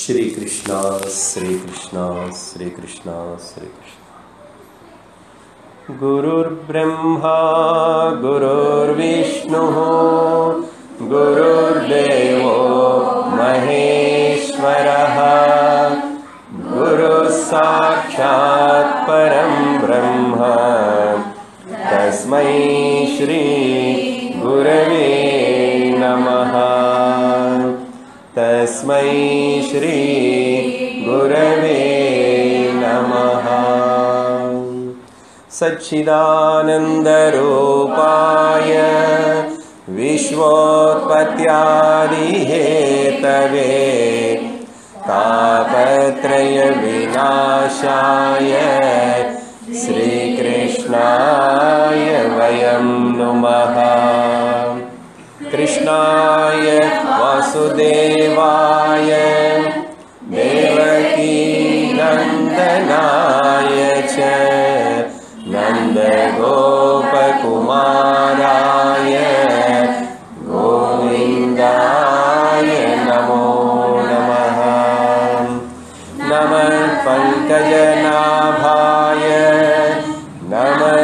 श्री कृष्णा श्री कृष्णा श्री कृष्णा श्री कृष्णा गुरुर्ब्रह्मा गुरुर्विष्णुः गुरुर्देवो महेश्वरः गुरुः साक्षात् परं ब्रह्म तस्मै श्री गुरवे नमः तस्मै श्री गुरवे नमः सच्चिदानन्दरूपाय विश्वोत्पत्त्यादिहेतवे तापत्रयविनाशाय श्रीकृष्णाय वयं नुमः कृष्णाय वासुदेवाय देवकीनन्दनाय च नन्दगोपकुमाराय गोविन्दाय नमो नमः नमः पङ्कजनाभाय नमः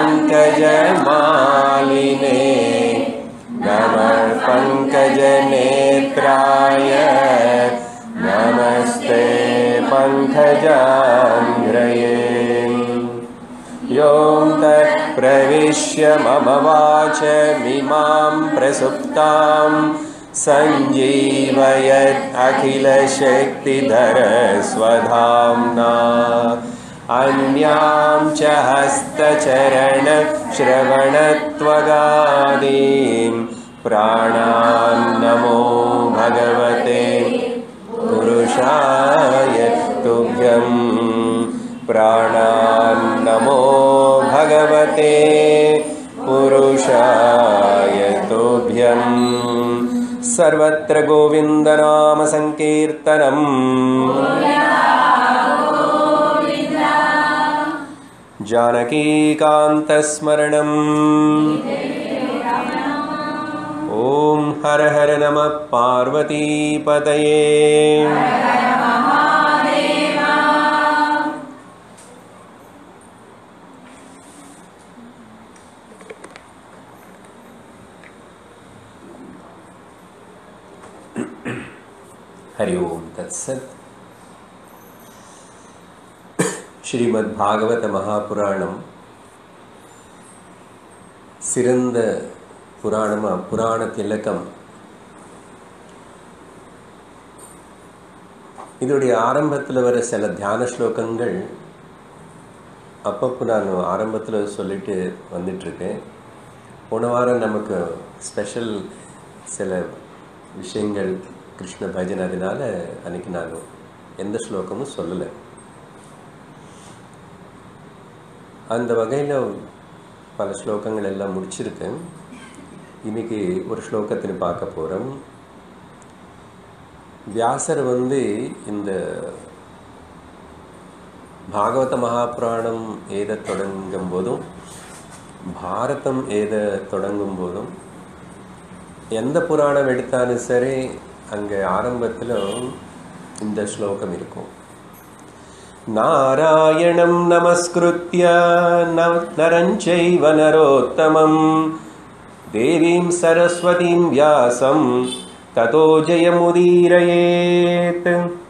पङ्कजमालिने नमः पङ्कजनेत्राय नमस्ते पङ्कजाङ्घ्रये यों तत्प्रविश्य मम वाचमिमां प्रसुप्तां सञ्जीवयत् अखिलशक्तिधरस्वधाम्ना अन्यां च हस्तचरणश्रवणत्वगादीन् प्राणान्नमो भगवते पुरुषाय तुभ्यं प्राणान्नमो भगवते पुरुषाय तुभ्यं सर्वत्र गोविन्दनामसङ्कीर्तनम् जानकीकान्तस्मरणम् ॐ हर हर नमः पार्वतीपतये हरि ओम तत्सत् ஸ்ரீமத் மகாபுராணம் சிறந்த புராணமா புராண திலக்கம் இதோடைய ஆரம்பத்தில் வர சில தியான ஸ்லோகங்கள் அப்பப்போ நான் ஆரம்பத்தில் சொல்லிட்டு வந்துட்டுருக்கேன் போன வாரம் நமக்கு ஸ்பெஷல் சில விஷயங்கள் கிருஷ்ண பஜன் அதனால அன்னைக்கு நான் எந்த ஸ்லோகமும் சொல்லலை அந்த வகையில் பல ஸ்லோகங்கள் எல்லாம் முடிச்சிருக்கேன் இன்னைக்கு ஒரு ஸ்லோகത്തിന് பார்க்க போகிறோம் வியாசர் வந்து இந்த பாகவத மகாபுராணம் ஏத தொடங்கும் போதும் பாரதம் ஏத தொடங்கும் போதும் எந்த புராணம் எடுத்தாலும் சரி அங்கே ஆரம்பத்தில் இந்த ஸ்லோகம் இருக்கும் नारायणं नमस्कृत्य नरञ्चैव नरोत्तमं देवीं सरस्वतीं व्यासं ततो जयमुदीरयेत्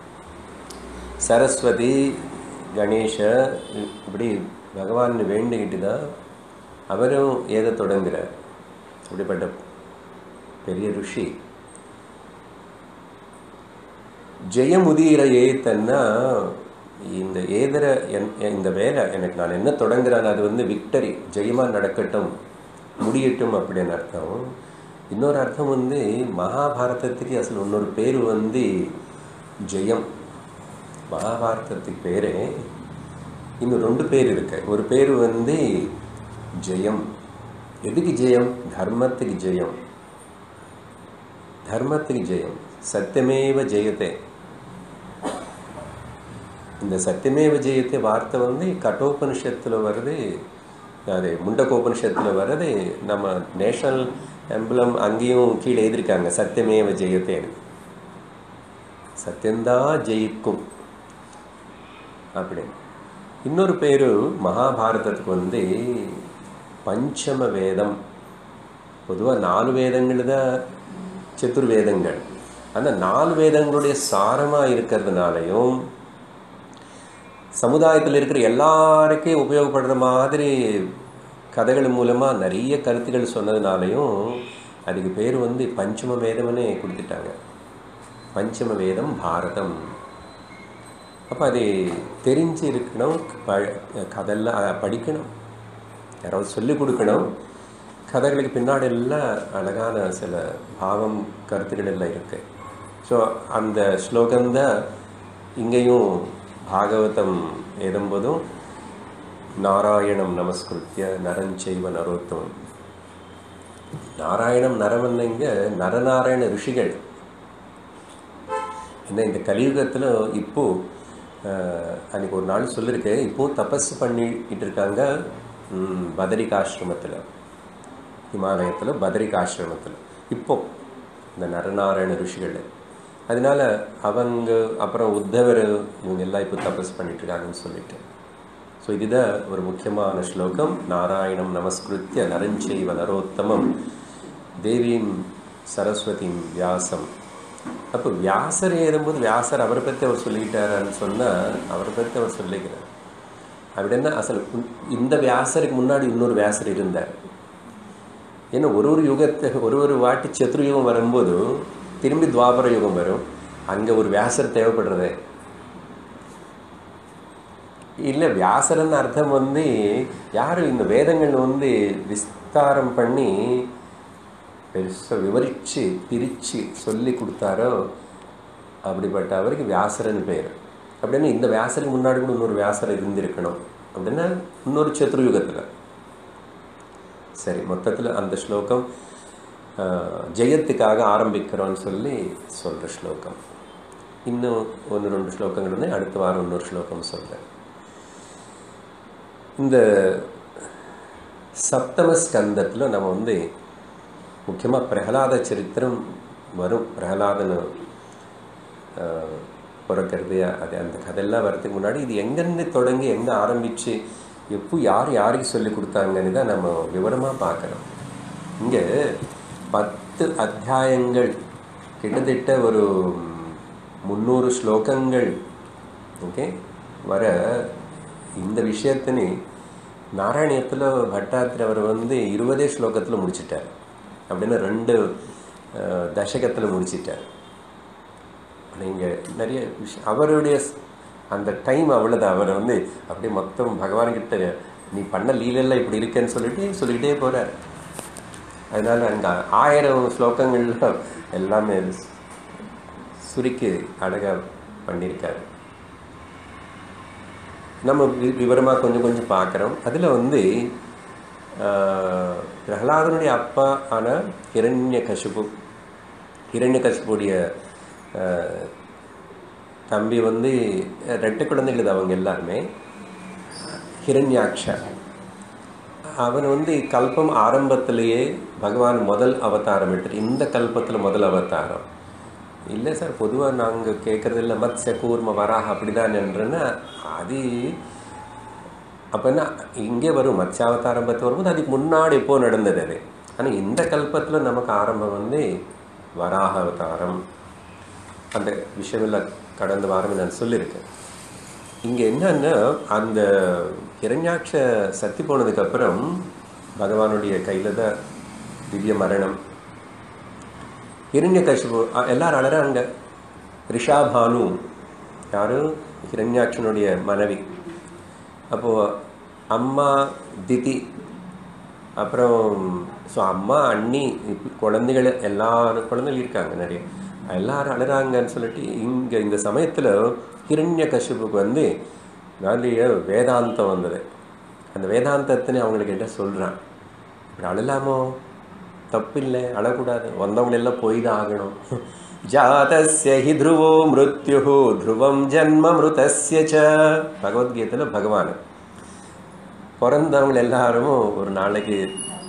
சரஸ்வதி கணேஷ இப்படி பகவான் வேண்டிக்கிட்டு தான் அவரும் ஏத தொடங்குகிறார் அப்படிப்பட்ட பெரிய ருஷி ஜெயமுதீரையே தன்னா இந்த ஏதர இந்த வேலை எனக்கு நான் என்ன தொடங்குறேன் அது வந்து விக்டரி ஜெயமாக நடக்கட்டும் முடியட்டும் அப்படின்னு அர்த்தம் இன்னொரு அர்த்தம் வந்து மகாபாரதத்துக்கு அசல் இன்னொரு பேர் வந்து ஜெயம் மகாபாரதத்துக்கு பேரே இன்னும் ரெண்டு பேர் இருக்கு ஒரு பேர் வந்து ஜெயம் எதுக்கு ஜெயம் தர்மத்துக்கு ஜெயம் தர்மத்துக்கு ஜெயம் சத்தியமேவ ஜெயத்தை இந்த சத்தியமேவ ஜெயத்தை வார்த்தை வந்து கட்டோபனிஷத்தில் வருது அது முண்டகோபனிஷத்தில் வர்றது நம்ம நேஷனல் எம்பளம் அங்கேயும் கீழே எழுதியிருக்காங்க சத்தியமேவ ஜெயத்தேன்னு சத்தியந்தான் ஜெயிக்கும் அப்படின்னு இன்னொரு பேர் மகாபாரதத்துக்கு வந்து பஞ்சம வேதம் பொதுவாக நாலு வேதங்கள் தான் சதுர்வேதங்கள் அந்த நாலு வேதங்களுடைய சாரமாக இருக்கிறதுனாலையும் சமுதாயத்தில் இருக்கிற எல்லாருக்கும் உபயோகப்படுற மாதிரி கதைகள் மூலமாக நிறைய கருத்துக்கள் சொன்னதுனாலையும் அதுக்கு பேர் வந்து பஞ்சம வேதம்னே கொடுத்துட்டாங்க பஞ்சம வேதம் பாரதம் அப்போ அது தெரிஞ்சு இருக்கணும் ப கதெல்லாம் படிக்கணும் யாராவது சொல்லிக் கொடுக்கணும் கதைகளுக்கு பின்னாடி எல்லாம் அழகான சில பாவம் கருத்துக்கள் எல்லாம் இருக்கு ஸோ அந்த ஸ்லோகந்தான் இங்கேயும் பாகவதம் எழுதும்போதும் நாராயணம் நமஸ்கிருத்திய நரஞ்செய்வ நரோத்தமம் நாராயணம் நரவன்னைங்க நரநாராயண ரிஷிகள் என்ன இந்த கலியுகத்தில் இப்போ அன்னைக்கு ஒரு நாள் சொல்லியிருக்கேன் இப்போ தபஸ் பண்ணிக்கிட்டு இருக்காங்க பதரிகாசிரமத்தில் ஹிமாலயத்தில் பதரிகாசிரமத்தில் இப்போ இந்த நரநாராயண ரிஷிகள் அதனால அவங்க அப்புறம் உத்தவர் இவங்க எல்லாம் இப்போ தபஸ் பண்ணிட்டு இருக்காங்கன்னு சொல்லிட்டு ஸோ இதுதான் ஒரு முக்கியமான ஸ்லோகம் நாராயணம் நமஸ்கிருத்திய நரஞ்செய்வ நரோத்தமம் தேவீம் சரஸ்வதியும் வியாசம் அப்போ வியாசர் ஏறும்போது வியாசர் அவரை பற்றி அவர் சொல்லிக்கிட்டாரான்னு சொன்னால் அவரை பற்றி அவர் சொல்லிக்கிறார் அப்படின்னா அசல் இந்த வியாசருக்கு முன்னாடி இன்னொரு வியாசர் இருந்தார் ஏன்னா ஒரு ஒரு யுகத்தை ஒரு ஒரு வாட்டி சத்ரு யுகம் வரும்போது திரும்பி துவாபர யுகம் வரும் அங்கே ஒரு வியாசர் தேவைப்படுறது இல்லை வியாசரன் அர்த்தம் வந்து யாரும் இந்த வேதங்கள் வந்து விஸ்தாரம் பண்ணி பெருசாக விவரித்து பிரித்து சொல்லி கொடுத்தாரோ அப்படிப்பட்ட அவருக்கு வியாசரன் பேர் அப்படின்னா இந்த வியாசருக்கு முன்னாடி கூட இன்னொரு வியாசர் இருந்திருக்கணும் அப்படின்னா இன்னொரு சத்ருயுகத்தில் சரி மொத்தத்தில் அந்த ஸ்லோகம் ஜெயத்துக்காக ஆரம்பிக்கிறோன்னு சொல்லி சொல்கிற ஸ்லோகம் இன்னும் ஒன்று ரெண்டு ஸ்லோகங்கள் வந்து அடுத்த வாரம் இன்னொரு ஸ்லோகம் சொல்கிறேன் இந்த சப்தம ஸ்கந்தத்தில் நம்ம வந்து முக்கியமாக பிரகலாத சரித்திரம் வரும் பிரகலாதன் பிறக்கிறது அது அந்த கதையெல்லாம் வர்றதுக்கு முன்னாடி இது எங்கேருந்து தொடங்கி எங்கே ஆரம்பித்து எப்போ யார் யாருக்கு சொல்லி கொடுத்தாங்கன்னு தான் நம்ம விவரமாக பார்க்குறோம் இங்கே பத்து அத்தியாயங்கள் கிட்டத்தட்ட ஒரு முந்நூறு ஸ்லோகங்கள் ஓகே வர இந்த விஷயத்தினு நாராயணியத்தில் பட்டாத்திர அவர் வந்து இருபதே ஸ்லோகத்தில் முடிச்சிட்டார் அப்படின்னா ரெண்டு தசகத்தில் முடிச்சிட்டார் நீங்கள் நிறைய விஷயம் அவருடைய அந்த டைம் அவ்வளோதான் அவர் வந்து அப்படியே மொத்தம் பகவான்கிட்ட நீ பண்ண லீலெல்லாம் இப்படி இருக்கேன்னு சொல்லிட்டு சொல்லிக்கிட்டே போகிறார் அதனால் அங்கே ஆயிரம் ஸ்லோகங்கள்லாம் எல்லாமே சுருக்கி அழகாக பண்ணியிருக்காரு நம்ம விவரமாக கொஞ்சம் கொஞ்சம் பார்க்குறோம் அதில் வந்து பிரகலாதனுடைய அப்பா ஆன ஹிரண்ய கசிப்பு ஹிரண்ய கசிப்புடைய தம்பி வந்து ரெட்டை குழந்தைகள் அவங்க எல்லாருமே ஹிரண்யாக்ஷா அவன் வந்து கல்பம் ஆரம்பத்திலேயே பகவான் முதல் அவதாரம் எடுத்துட்டு இந்த கல்பத்தில் முதல் அவதாரம் இல்லை சார் பொதுவாக நாங்கள் கேட்குறது இல்லை மத்ய கூர்ம வராக அப்படி தான் என்றன்னா அது அப்போ என்ன இங்கே வரும் மத்யாவதாரம் பற்றி வரும்போது அதுக்கு முன்னாடி எப்போ நடந்தது அது ஆனால் இந்த கல்பத்தில் நமக்கு ஆரம்பம் வந்து வராக அவதாரம் அந்த விஷயமெல்லாம் கடந்த வாரம் நான் சொல்லியிருக்கேன் இங்கே என்னன்னா அந்த இரண்யாட்ச சத்தி போனதுக்கப்புறம் பகவானுடைய கையில் தான் திவ்ய மரணம் ஹிரண்ய கசிபு எல்லாரும் அழறாங்க ரிஷாபானு யாரு ஹிரண்யாட்சனுடைய மனைவி அப்போது அம்மா திதி அப்புறம் ஸோ அம்மா அண்ணி குழந்தைகள் எல்லாரும் குழந்தைகள் இருக்காங்க நிறைய எல்லாரும் அழுறாங்கன்னு சொல்லிட்டு இங்கே இந்த சமயத்தில் ஹிரண்ய கசிப்புக்கு வந்து நிறைய வேதாந்தம் வந்தது அந்த வேதாந்தத்தினை அவங்களுக்கு என்ன சொல்கிறான் இப்படி அழலாமோ தப்பில்லை அழக்கூடாது வந்தவங்க எல்லாம் போய் தான் ஆகணும் ஜாதஸ்ய ஹி த்ருவோ மிருத்யு த்ருவம் ஜன்ம மிருதஸ்ய ச பகவத்கீதையில் பகவான் பிறந்தவங்க எல்லாரும் ஒரு நாளைக்கு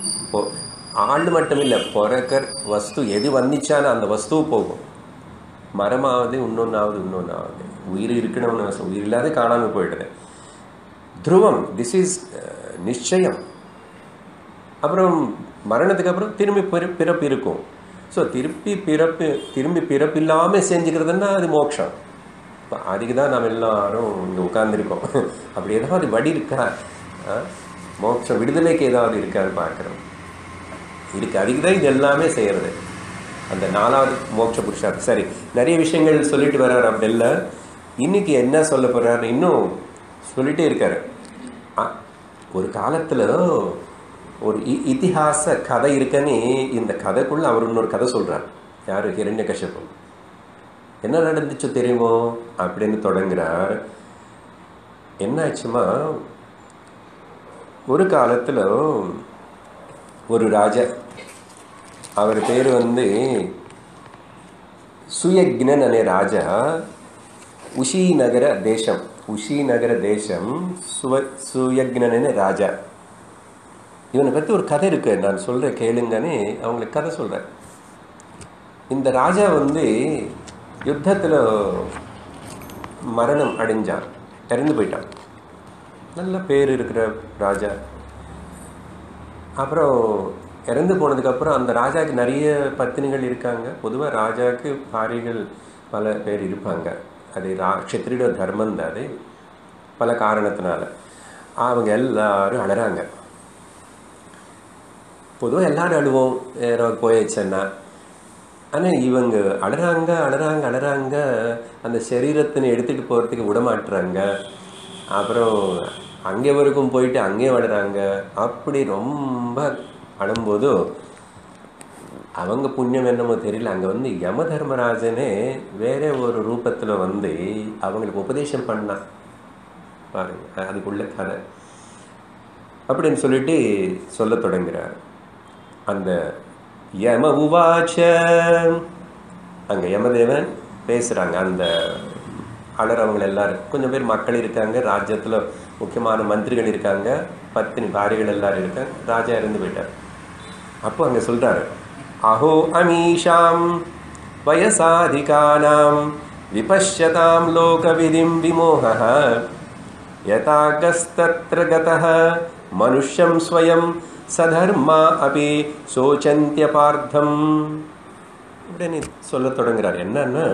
ஆள் மட்டும் இல்லை பிறக்கர் வஸ்து எது வந்துச்சான அந்த வஸ்து போகும் மரமாவது இன்னொன்னாவது இன்னொன்னாவது உயிர் இருக்கணும்னு அவசியம். உயிர் இல்லாத காணாமல் போயிடுது துருவம் திஸ் இஸ் நிச்சயம் அப்புறம் மரணத்துக்கு அப்புறம் திரும்பி பிற பிறப்பு இருக்கும் ஸோ திருப்பி பிறப்பு திரும்பி பிறப்பு இல்லாமல் செஞ்சுக்கிறதுன்னா அது மோட்சம் இப்போ அதுக்கு தான் நம்ம எல்லாரும் இங்கே உட்கார்ந்துருக்கோம் அப்படி ஏதாவது வழி இருக்கா ஆ? மோட்சம் விடுதலைக்கு ஏதாவது இருக்கான்னு பார்க்குறோம் இருக்கு அதுக்கு தான் இது எல்லாமே செய்கிறது அந்த நாலாவது மோட்ச புருஷார்த்தம் சரி நிறைய விஷயங்கள் சொல்லிட்டு வர்றாரு அப்படி இல்லை இன்னைக்கு என்ன சொல்ல போறாரு இன்னும் சொல்லிட்டே இருக்காரு அ, ஒரு காலத்தில் ஒரு இ- இதிகாச கதை இருக்குன்னு இந்த கதைக்குள்ள அவர் இன்னொரு கதை சொல்றார் யாரு ஹிரண்ய என்ன நடந்துச்சோ தெரியுமோ அப்படின்னு தொடங்குறார் என்னாச்சுமா ஒரு காலத்தில் ஒரு ராஜா அவர் பேர் வந்து சுயக்னன் అనే రాజా ఉషీనగర దేశం ఉషీనగర దేశం சுவ சுயக்னன் అనే ராஜா இவனை பற்றி ஒரு கதை இருக்கு நான் சொல்கிறேன் கேளுங்கன்னு அவங்களுக்கு கதை சொல்கிறேன் இந்த ராஜா வந்து யுத்தத்தில் மரணம் அடைஞ்சான் இறந்து போயிட்டான் நல்ல பேர் இருக்கிற ராஜா அப்புறம் இறந்து போனதுக்கப்புறம் அந்த ராஜாவுக்கு நிறைய பத்தினிகள் இருக்காங்க பொதுவாக ராஜாவுக்கு பாரிகள் பல பேர் இருப்பாங்க அது ரா க்ஷத்ரியோட தர்மம் தான் அது பல காரணத்தினால அவங்க எல்லாரும் அழறாங்க பொதுவாக எல்லாரும் அழுவோம் யாராவது போயிடுச்சுன்னா ஆனால் இவங்க அழறாங்க அழறாங்க அழறாங்க அந்த சரீரத்தினை எடுத்துகிட்டு போகிறதுக்கு விட மாட்டுறாங்க அப்புறம் அங்கே வரைக்கும் போயிட்டு அங்கேயே அழுறாங்க அப்படி ரொம்ப அழும்போது அவங்க புண்ணியம் என்னமோ தெரியல அங்கே வந்து யம தர்மராஜனே வேற ஒரு ரூபத்தில் வந்து அவங்களுக்கு உபதேசம் பண்ணான் பாருங்க அதுக்குள்ள கதை அப்படின்னு சொல்லிட்டு சொல்ல தொடங்குறார் அந்த யம உவாச்ச அங்க யமதேவன் பேசுறாங்க அந்த அலறவங்க எல்லாரும் கொஞ்சம் பேர் மக்கள் இருக்காங்க ராஜ்யத்துல முக்கியமான மந்திரிகள் இருக்காங்க பத்தினி பாரிகள் எல்லாரும் இருக்காங்க ராஜா இறந்து போயிட்டார் அப்போ அங்க சொல்றாரு அஹோ அமீஷாம் வயசாதிகானாம் விபஷ்யதாம் லோகவிதிம் விமோகः यथागस्तत्र गतः मनुष्यं स्वयं सधर्मा अपि சோச்சந்தியபார்த்தம் இப்படின்னு சொல்ல தொடங்குறார் என்னன்னா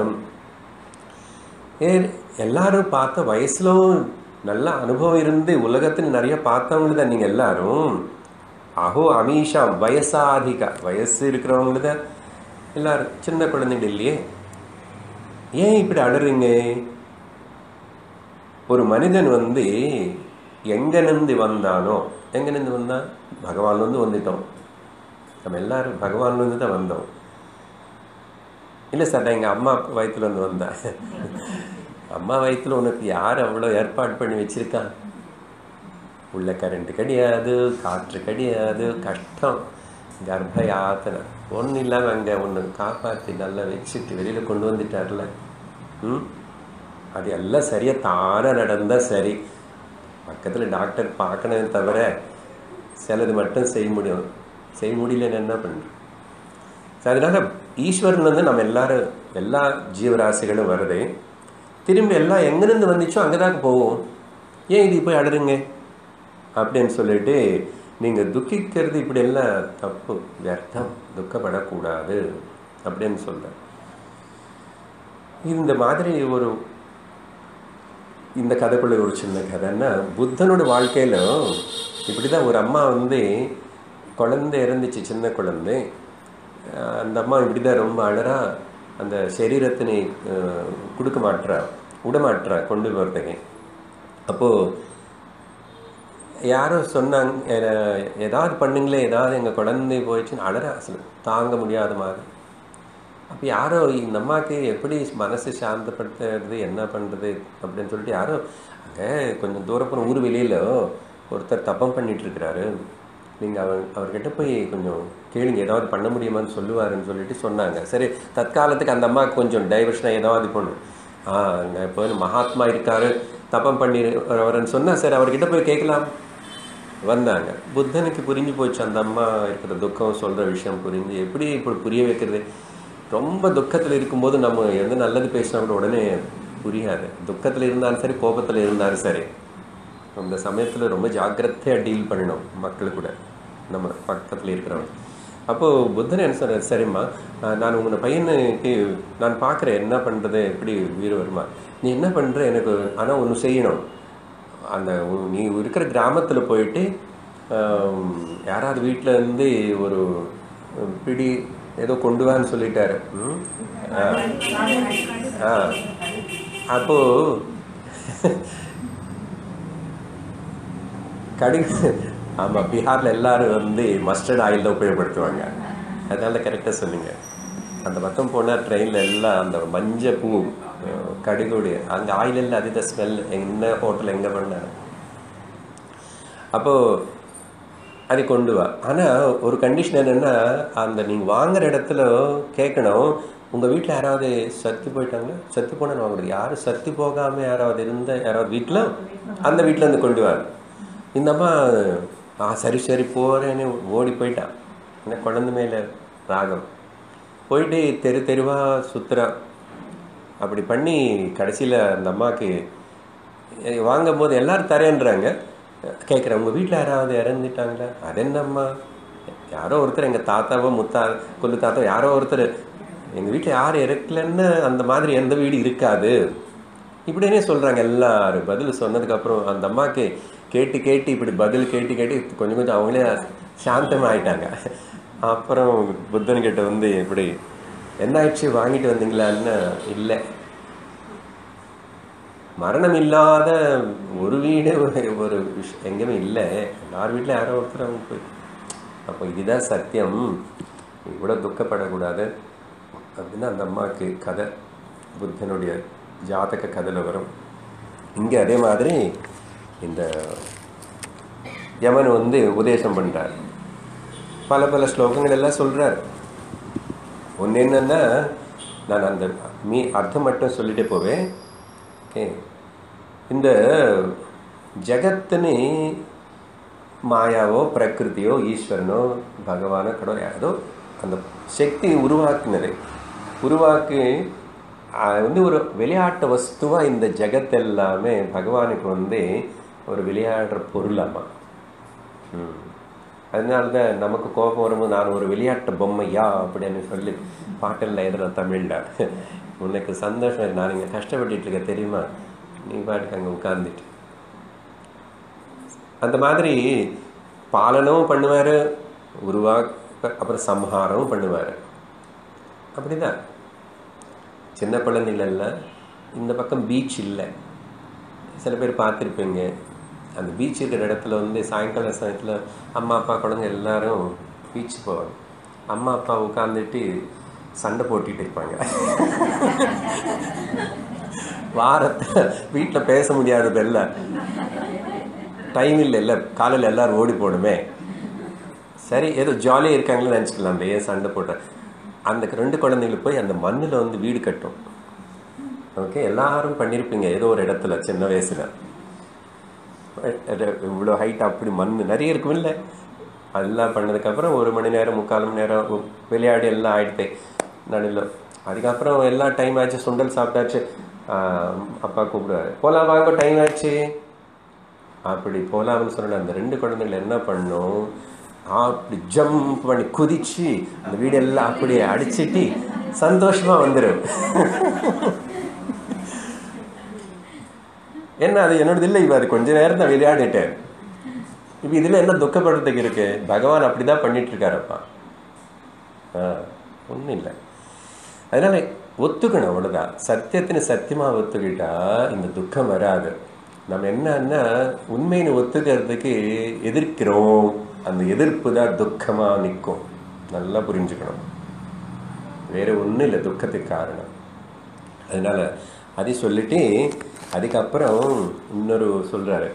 ஏ எல்லாரும் பார்த்த வயசுலும் நல்ல அனுபவம் இருந்து உலகத்தில் நிறைய பார்த்தவங்க தான் நீங்கள் எல்லாரும் அஹோ அமீஷா வயசாதிகா வயசு இருக்கிறவங்க தான் எல்லாரும் சின்ன குழந்தைங்க இல்லையே ஏன் இப்படி அழறீங்க ஒரு மனிதன் வந்து எங்கனிருந்து வந்தானோ எங்கனிருந்து வந்தான் பகவான்லேருந்து வந்துட்டோம் நம்ம எல்லாரும் பகவான்லேருந்து தான் வந்தோம் இல்லை சார் எங்கள் அம்மா வயிற்றுலேருந்து வந்தேன் அம்மா வயிற்றுல உனக்கு யார் அவ்வளோ ஏற்பாடு பண்ணி வச்சிருக்கான் உள்ள கரண்ட் கிடையாது காற்று கிடையாது கஷ்டம் கர்ப்ப யாத்தனை ஒன்றும் இல்லாமல் அங்கே ஒன்று காப்பாற்றி நல்லா வச்சுட்டு வெளியில் கொண்டு வந்துட்டார்ல ம் அது எல்லாம் சரியாக தானாக நடந்தால் சரி பக்கத்தில் டாக்டர் பார்க்கணும் தவிர சிலது மட்டும் செய்ய முடியும் செய்ய முடியலன்னு என்ன பண்ணுறோம் அதனால ஈஸ்வரன் வந்து நம்ம எல்லாரும் எல்லா ஜீவராசிகளும் வருது திரும்பி எல்லாம் எங்கேருந்து வந்துச்சோ அங்கே தான் போவோம் ஏன் இது போய் அடருங்க அப்படின்னு சொல்லிட்டு நீங்கள் துக்கிக்கிறது இப்படி எல்லாம் தப்பு வியர்த்தம் துக்கப்படக்கூடாது அப்படின்னு சொல்கிறேன் இந்த மாதிரி ஒரு இந்த கதைக்குள்ள ஒரு சின்ன கதைன்னா புத்தனோட வாழ்க்கையில இப்படி தான் ஒரு அம்மா வந்து குழந்தை இறந்துச்சு சின்ன குழந்தை அஹ் அந்த அம்மா இப்படி தான் ரொம்ப அழறா அந்த சரீரத்தினை அஹ், கொடுக்க மாட்றா விட மாட்றா கொண்டு போகிறதுக்கு அப்போது யாரோ சொன்னாங்க "எ- ஏதாவது பண்ணுங்களே ஏதாவது எங்கள் குழந்தை போயிடுச்சுன்னு அழறா அசல் தாங்க முடியாத மாதிரி அப்போ யாரோ இந்த அம்மாவுக்கு எப்படி மனசு சாந்தப்படுத்துறது என்ன பண்ணுறது அப்படின்னு சொல்லிட்டு யாரோ அங்கே கொஞ்சம் தூரப்புறம் ஊர் வெளியில் ஒருத்தர் தப்பம் பண்ணிட்டு இருக்கிறாரு நீங்கள் அவர் அவர்கிட்ட போய் கொஞ்சம் கேளுங்க ஏதாவது பண்ண முடியுமான்னு சொல்லுவாருன்னு சொல்லிட்டு சொன்னாங்க சரி தற்காலத்துக்கு அந்த அம்மாவுக்கு கொஞ்சம் டைவர்ஷனாக ஏதாவது பண்ணும் ஆ அங்கே இப்போ மகாத்மா இருக்காரு தப்பம் பண்ணி வரன்னு சொன்னால் சரி அவர்கிட்ட போய் கேட்கலாம் வந்தாங்க புத்தனுக்கு புரிஞ்சு போச்சு அந்த அம்மா இருக்கிற துக்கம் சொல்கிற விஷயம் புரிஞ்சு எப்படி இப்படி புரிய வைக்கிறது ரொம்ப துக்கத்தில் இருக்கும்போது நம்ம எந்த நல்லது பேசினா கூட உடனே புரியாது துக்கத்தில் இருந்தாலும் சரி கோபத்தில் இருந்தாலும் சரி அந்த சமயத்தில் ரொம்ப ஜாக்கிரதையாக டீல் பண்ணணும் மக்கள் கூட நம்ம பக்கத்தில் இருக்கிறவங்க அப்போது புத்தன் என்ன சொல்றாரு சரிம்மா அஹ் நான் உங்களை பையனுக்கு நான் பார்க்குறேன் என்ன பண்ணுறது எப்படி உயிர் வருமா நீ என்ன பண்ணுற எனக்கு ஆனால் ஒன்று செய்யணும் அந்த உ- நீ இருக்கிற கிராமத்தில் போயிட்டு ஆம், யாராவது வீட்டில் இருந்து ஒரு பிடி ஏதோ கொண்டு வான்னு சொல்லிட்டாரு ம்? ஆ ஆ அப்போது கடுகு ஆமாம் பீகாரில் எல்லாரும் வந்து மஸ்டர்ட் ஆயில் தான் உபயோகப்படுத்துவாங்க அதனால கரெக்டாக சொன்னீங்க அந்த பக்கம் போனால் ட்ரெயினில் எல்லாம் அந்த மஞ்சள் பூ அஹ், கடுகுடைய அங்கே ஆயில் எல்லாம் அதிக ஸ்மெல் என்ன ஹோட்டல் எங்கே பண்ணாரு அப்போது அதை கொண்டு வா ஆனால் ஒரு கண்டிஷன் என்னென்னா அந்த நீங்கள் வாங்குற இடத்துல கேட்கணும் உங்கள் வீட்டில் யாராவது சத்து போயிட்டாங்களா சத்து போனால் வாங்குறது யாரும் சத்து போகாமல் யாராவது இருந்த யாராவது வீட்டில் அந்த வீட்டில் இருந்து கொண்டு வாங்க இந்த அம்மா ஆ சரி சரி போகிறேன்னு ஓடி போயிட்டான் என்ன குழந்தை மேலே ராகம் போயிட்டு தெரு தெருவாக சுற்றுறான் அப்படி பண்ணி கடைசியில் அந்த அம்மாவுக்கு எ- வாங்கும் போது எல்லாரும் தரேன்றாங்க கேட்குறேன் உங்கள் வீட்டில் யாராவது இறந்துட்டாங்களா அது என்னம்மா யாரோ ஒருத்தர் எங்கள் தாத்தாவோ முத்தா கொல்லு தாத்தா யாரோ ஒருத்தர் எங்கள் வீட்டில் யாரும் இறக்கலன்னு அந்த மாதிரி எந்த வீடு இருக்காது இப்படினே சொல்கிறாங்க எல்லாரும் பதில் சொன்னதுக்கப்புறம் அந்த அம்மாவுக்கு கேட்டு கேட்டு இப்படி பதில் கேட்டு கேட்டு கொஞ்சம் கொஞ்சம் அவங்களே சாந்தமாயிட்டாங்க அப்புறம் புத்தன்கிட்ட வந்து இப்படி என்ன ஆயிடுச்சு வாங்கிட்டு வந்தீங்களான்னு இல்லை மரணம் இல்லாத ஒரு வீடு ஒரு- ஒரு விஷ்- எங்கேயுமே இல்லை எல்லார் வீட்டில் யாரோ ஒருத்தர் அவங்க போய் அப்போ இதுதான் சத்தியம் இவ்வளோ துக்கப்படக்கூடாது அப்படின்னு அந்த அம்மாவுக்கு கதை புத்தனுடைய ஜாதக கதையில் வரும் இங்கே அதே மாதிரி இந்த யமன் வந்து உபதேசம் பண்ணுறார் பல பல ஸ்லோகங்கள் எல்லாம் சொல்கிறார் ஒன்று என்னன்னா நான் அந்த மீ அர்த்தம் மட்டும் சொல்லிட்டே போவேன் ஓகே இந்த ஜகத்துன்னு மாயாவோ பிரகிருதியோ ஈஸ்வரனோ பகவானோ கடவுள் யாரோ அந்த சக்தி உருவாக்குனது உருவாக்கி அது வந்து ஒரு விளையாட்டு வஸ்துவாக இந்த ஜெகத் எல்லாமே பகவானுக்கு வந்து ஒரு விளையாடுற பொருளாமா ம் அதனால தான் நமக்கு கோபம் வரும்போது நான் ஒரு விளையாட்டு பொம்மையா அப்படின்னு சொல்லி பாட்டெல்லாம் எழுதுறேன் தமிழில் உனக்கு சந்தோஷம் நான் இங்கே கஷ்டப்பட்டுட்டு இருக்கேன் தெரியுமா நீ பாட்டுக்கு அங்கே உட்கார்ந்துட்டு அந்த மாதிரி பாலனமும் பண்ணுவார் உருவா அப்புறம் சம்ஹாரமும் பண்ணுவார் அப்படிதான் சின்ன குழந்தைகள் எல்லாம் இந்த பக்கம் பீச் இல்லை சில பேர் பார்த்துருப்பீங்க அந்த பீச் இருக்கிற இடத்துல வந்து சாயங்கால சமயத்தில் அம்மா அப்பா குழந்தை எல்லாரும் பீச் போவாங்க அம்மா அப்பா உட்காந்துட்டு சண்டை போட்டுட்டு இருப்பாங்க வாரத்தை வீட்டில் பேச முடியாதது எல்லாம் டைம் இல்லை இல்லை காலையில் எல்லாரும் ஓடி போடுமே சரி ஏதோ ஜாலியாக இருக்காங்களே நினச்சிக்கலாம் அந்த ஏன் சண்டை போட்டேன் அந்த ரெண்டு குழந்தைங்களுக்கு போய் அந்த மண்ணில் வந்து வீடு கட்டும் ஓகே எல்லாரும் பண்ணியிருப்பீங்க ஏதோ ஒரு இடத்துல சின்ன வயசில் இவ்வளோ ஹைட் அப்படி மண் நிறைய இருக்கும் இல்லை அதெல்லாம் பண்ணதுக்கப்புறம் ஒரு மணி நேரம் முக்கால் மணி நேரம் விளையாடி எல்லாம் ஆயிடுத்து நடுவில் அதுக்கப்புறம் எல்லாம் டைம் ஆச்சு சுண்டல் சாப்பிட்டாச்சு ஆஹ் அப்பா கூப்பிடுவாரு போலாம் வாங்க டைம் ஆச்சு அப்படி போலாம்னு சொன்ன அந்த ரெண்டு குழந்தைகள் என்ன பண்ணும் அப்படி ஜம்ப் பண்ணி குதிச்சு அந்த வீடெல்லாம் அப்படியே அடிச்சிட்டு சந்தோஷமா வந்துடும் என்ன அது என்னோடது இல்லை இவ அது கொஞ்ச நேரம் தான் விளையாடிட்டேன் இப்போ இதில் என்ன துக்கப்படுறதுக்கு இருக்கு பகவான் அப்படிதான் பண்ணிட்டு இருக்காரப்பா ஆ ஒன்றும் இல்லை அதனால ஒத்துக்கணும் அவ்வளோதான் சத்தியத்தின்னு சத்தியமாக ஒத்துக்கிட்டா இந்த துக்கம் வராது நம்ம என்னன்னா உண்மைன்னு ஒத்துக்கிறதுக்கு எதிர்க்கிறோம் அந்த எதிர்ப்பு தான் துக்கமாக நிற்கும் நல்லா புரிஞ்சுக்கணும் வேற ஒன்றும் இல்லை துக்கத்துக்கு காரணம் அதனால அதை சொல்லிட்டு அதுக்கப்புறம் இன்னொரு சொல்றாரு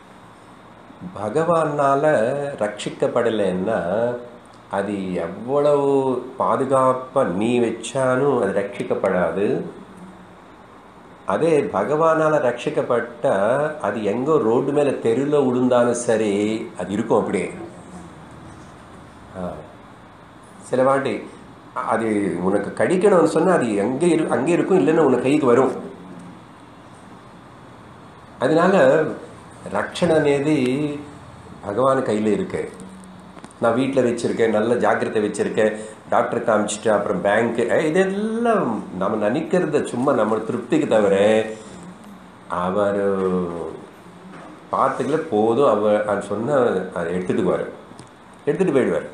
பகவானால ரட்சிக்கப்படலைன்னா அது எவ்வளவு பாதுகாப்பா நீ வச்சாலும் அது ரட்சிக்கப்படாது அதே பகவானால ரட்சிக்கப்பட்டா அது எங்கோ ரோடு மேல தெருவில் விழுந்தாலும் சரி அது இருக்கும் அப்படியே ஆ. சில வாட்டி அது உனக்கு கடிக்கணும்னு சொன்னா அது எங்கே இரு அங்கே இருக்கும் இல்லைன்னா உனக்கு கைக்கு வரும் அதனால ரக்ஷணை అనేది பகவான் கையில் இருக்கு நான் வீட்டில் வச்சுருக்கேன் நல்ல ஜாக்கிரதை வச்சுருக்கேன் டாக்டர் காமிச்சிட்டு அப்புறம் பேங்க்கு இதெல்லாம் நம்ம நினைக்கிறத சும்மா நம்ம திருப்திக்கு தவிர அவர் பார்த்துக்கல போதும் அவர் அது சொன்ன அதை எடுத்துட்டுக்குவார் எடுத்துகிட்டு போயிடுவார்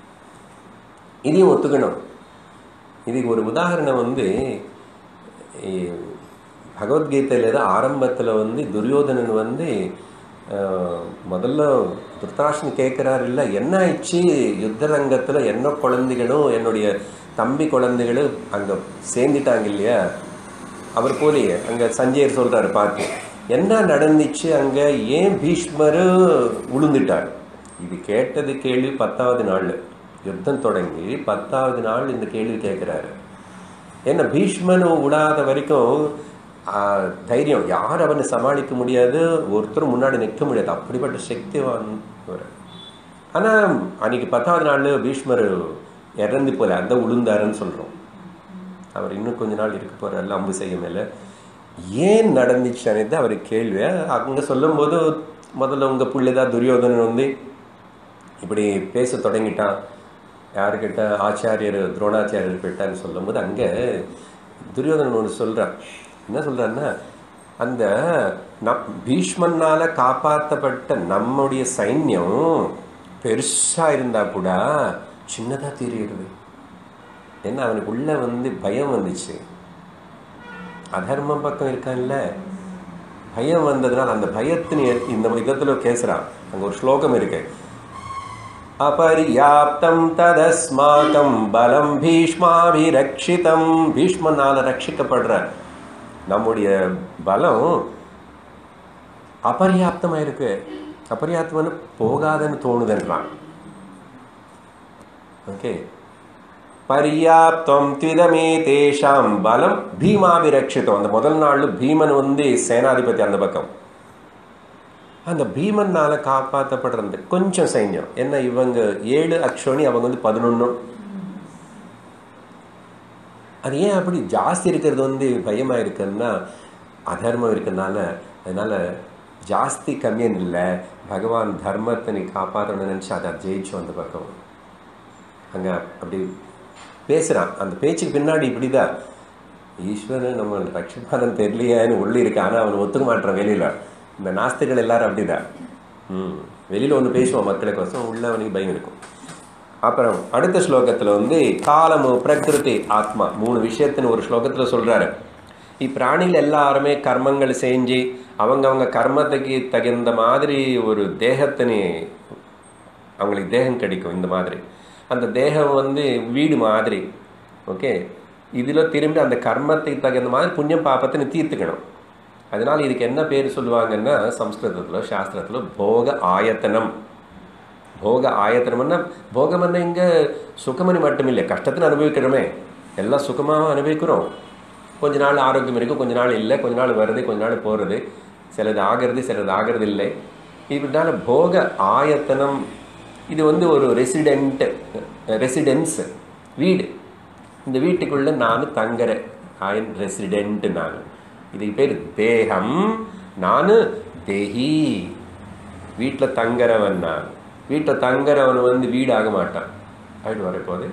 இதையும் ஒத்துக்கணும் இதுக்கு ஒரு உதாரணம் வந்து இ- பகவத்கீதையில் தான் ஆரம்பத்தில் வந்து துரியோதனன் வந்து அஹ், முதல்ல திருத்தராஷ்டன் கேட்குறாரு இல்லை என்ன ஆயிடுச்சு யுத்த ரங்கத்தில் என்ன குழந்தைகளும் என்னுடைய தம்பி குழந்தைகளும் அங்கே சேர்ந்துட்டாங்க இல்லையா அவர் போலியே அங்கே சஞ்சயர் சொல்கிறாரு பார்த்து என்ன நடந்துச்சு அங்கே ஏன் பீஷ்மர் உளுந்துட்டார் இது கேட்டது கேள்வி பத்தாவது நாள் யுத்தம் தொடங்கி பத்தாவது நாள் இந்த கேள்வி கேட்குறாரு என்ன பீஷ்மன் விடாத வரைக்கும் ஆ, தைரியம் யார் அவனை சமாளிக்க முடியாது ஒருத்தர் முன்னாடி நிற்க முடியாது அப்படிப்பட்ட சக்திவான் அவர் ஆனால் அன்னைக்கு பத்தாவது நாள் பீஷ்மர் இறந்து போல அந்த உளுந்தாருன்னு சொல்கிறோம் அவர் இன்னும் கொஞ்ச நாள் இருக்க போகிறார் அம்பு செய்ய மேலே ஏன் நடந்துச்சு అనేది அவர் கேள்வி அங்கே சொல்லும்போது முதல்ல உங்கள் பிள்ளைதான் துரியோதனன் வந்து இப்படி பேச தொடங்கிட்டான் யாருக்கிட்ட ஆச்சாரியர் துரோணாச்சாரியர் போயிட்டான்னு சொல்லும்போது அங்கே துரியோதனன் ஒன்று சொல்கிறான் என்ன சொல்கிறான்னா அந்த நம் பீஷ்மன்னால காப்பாற்றப்பட்ட நம்முடைய சைன்யம் பெருசாக இருந்தால் கூட சின்னதாக தெரியுது ஏன்னா அவனுக்கு உள்ள வந்து பயம் வந்துச்சு அதர்மம் பக்கம் இருக்கான்ல பயம் வந்ததுனால அந்த பயத்தின் இந்த விதத்தில் பேசுகிறான் அங்கே ஒரு ஸ்லோகம் இருக்கு அபர்யாப்தம் ததஸ்மாகம் பலம் பீஷ்மாபிரக்ஷிதம் பீஷ்மனால ரட்சிக்கப்படுற நம்முடைய பலம் அபர்யாப்தமாக இருக்கு அபர்யாப்தம்னு போகாதுன்னு தோணுதுன்றான் ஓகே பர்யாப்தம் திதமே தேஷாம் பலம் பீமாபிரக்ஷிதம் அந்த முதல் நாள் பீமன் வந்து சேனாதிபதி அந்த பக்கம் அந்த பீமன்னால காப்பாற்றப்படுற அந்த கொஞ்சம் சைன்யம் என்ன இவங்க ஏழு அக்ஷோனி அவங்க வந்து பதினொன்னும் அது ஏன் அப்படி ஜாஸ்தி இருக்கிறது வந்து பயமா இருக்குன்னா அதர்மம் இருக்கிறதுனால அதனால ஜாஸ்தி கம்மியன் இல்லை பகவான் தர்மத்தை நீ காப்பாற்றணும்னு நினச்சி அதை ஜெயிச்சு அந்த பக்கம் அங்கே அப்படி பேசுகிறான் அந்த பேச்சுக்கு பின்னாடி இப்படிதான் ஈஸ்வரன் நம்ம ரட்சபாதம் தெரியலையான்னு உள்ளே இருக்கு ஆனால் அவன் ஒத்துக்க மாட்டான் வெளியில் இந்த நாஸ்திகள் எல்லாரும் அப்படிதான் ம் வெளியில் ஒன்று பேசுவோம் மக்களுக்கோசம் உள்ள அவனுக்கு பயம் இருக்கும் அப்புறம் அடுத்த ஸ்லோகத்தில் வந்து காலமு பிரகிருதி ஆத்மா மூணு விஷயத்தின் ஒரு ஸ்லோகத்தில் சொல்கிறாரு இப்பிராணிகள் எல்லாருமே கர்மங்கள் செஞ்சு அவங்கவங்க கர்மத்துக்கு தகுந்த மாதிரி ஒரு தேகத்தினு அவங்களுக்கு தேகம் கிடைக்கும் இந்த மாதிரி அந்த தேகம் வந்து வீடு மாதிரி ஓகே இதில் திரும்பி அந்த கர்மத்துக்கு தகுந்த மாதிரி புண்ணியம் பாப்பத்தை தீர்த்துக்கணும் அதனால் இதுக்கு என்ன பேர் சொல்லுவாங்கன்னா சம்ஸ்கிருதத்தில் சாஸ்திரத்தில் போக ஆயத்தனம் போக ஆயத்தனம்னா போகம் வந்து இங்கே சுகமணி மட்டும் இல்லை கஷ்டத்தின் அனுபவிக்கிறோமே எல்லாம் சுகமாக அனுபவிக்கிறோம் கொஞ்ச நாள் ஆரோக்கியம் இருக்குது கொஞ்ச நாள் இல்லை கொஞ்ச நாள் வருது கொஞ்ச நாள் போகிறது சிலது ஆகிறது சிலது ஆகிறது இல்லை இப்படினால போக ஆயத்தனம் இது வந்து ஒரு ரெசிடென்ட் ரெசிடென்ஸ் வீடு இந்த வீட்டுக்குள்ளே நான் தங்குறேன் ஐன் ரெசிடென்ட் நான் இதுக்கு பேர் தேகம் நான் தேஹி வீட்டில் தங்குறவன் நான் வீட்டில் தங்குறவன் வந்து வீடு ஆக மாட்டான் ஆகிட்டு வரப்போது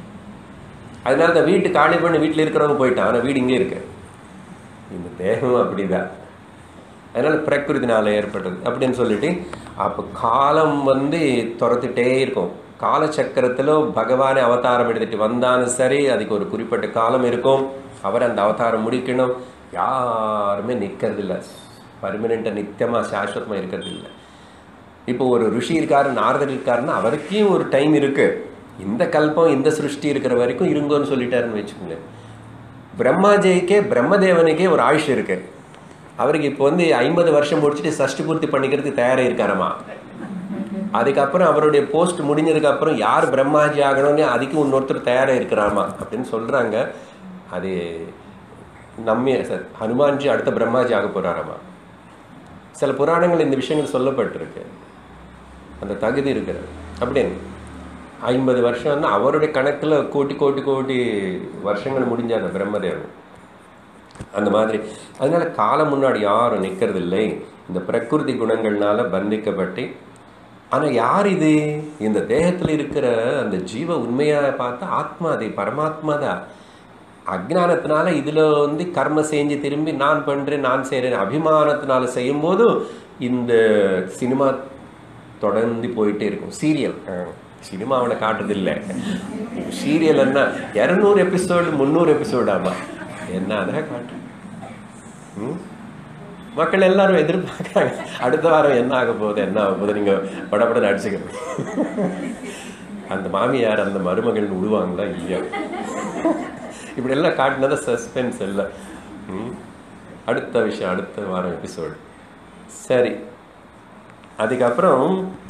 அதனால தான் வீட்டு காலி பண்ணி வீட்டில் இருக்கிறவங்க போயிட்டான் ஆனால் வீடு இங்கே இருக்கு இந்த தேகம் அப்படிதான் அதனால பிரகிருதினால ஏற்பட்டது அப்படின்னு சொல்லிட்டு அப்போ காலம் வந்து துரத்துட்டே இருக்கும் காலச்சக்கரத்தில் பகவானே அவதாரம் எடுத்துட்டு வந்தாலும் சரி அதுக்கு ஒரு குறிப்பிட்ட காலம் இருக்கும் அவர் அந்த அவதாரம் முடிக்கணும் யாருமே நிற்கிறது இல்லை பர்மனெண்ட்டாக நித்தியமாக சாஸ்வதமாக இருக்கிறது இல்லை இப்போ ஒரு ருஷி இருக்காரு நாரதர் இருக்காருன்னா அவருக்கும் ஒரு டைம் இருக்கு இந்த கல்பம் இந்த சிருஷ்டி இருக்கிற வரைக்கும் இருங்கோன்னு சொல்லிட்டாருன்னு வச்சுக்கோங்க பிரம்மாஜிக்கே பிரம்மதேவனுக்கே ஒரு ஆயுஷ் இருக்கு அவருக்கு இப்போ வந்து ஐம்பது வருஷம் முடிச்சுட்டு சஷ்டி பூர்த்தி பண்ணிக்கிறதுக்கு தயாராக இருக்காரம்மா அதுக்கப்புறம் அவருடைய போஸ்ட் முடிஞ்சதுக்கு அப்புறம் யார் பிரம்மாஜி ஆகணும்னு அதுக்கு இன்னொருத்தர் தயாராக இருக்கிறாமா அப்படின்னு சொல்றாங்க அது நம்ம ஹனுமான்ஜி அடுத்த பிரம்மாஜி ஆக போறாராமா சில புராணங்கள் இந்த விஷயங்கள் சொல்லப்பட்டிருக்கு அந்த தகுதி இருக்கிறது அப்படின்னு ஐம்பது வருஷம்னா அவருடைய கணக்கில் கோட்டி கோட்டி கோட்டி வருஷங்கள் முடிஞ்சாத பிரம்மதேவன் அந்த மாதிரி அதனால காலம் முன்னாடி யாரும் நிற்கிறது இல்லை இந்த பிரகிருதி குணங்கள்னால பந்திக்கப்பட்டு ஆனால் யார் இது இந்த தேகத்தில் இருக்கிற அந்த ஜீவ உண்மையாக பார்த்தா ஆத்மா அது பரமாத்மா தான் அஜ்ஞானத்தினால இதில் வந்து கர்ம செஞ்சு திரும்பி நான் பண்ணுறேன் நான் செய்கிறேன் அபிமானத்தினால செய்யும்போது இந்த சினிமா தொடர்ந்து போயிட்டே இருக்கும் சீரியல் சினிமா அவனை காட்டுறதில்லை சீரியல் என்ன இரநூறு எபிசோடு முந்நூறு எபிசோடாமா என்ன அதான் காட்டு ம்? மக்கள் எல்லாரும் எதிர்பார்க்குறாங்க அடுத்த வாரம் என்ன ஆக போகுது என்ன ஆக போகுது நீங்கள் படப்பட நடிச்சுக்கணும் அந்த மாமியார் அந்த மருமகள் விடுவாங்களா இல்லையா இப்படி எல்லாம் காட்டினது சஸ்பென்ஸ் இல்லை ம்? அடுத்த விஷயம் அடுத்த வாரம் எபிசோடு சரி அதுக்கப்புறம்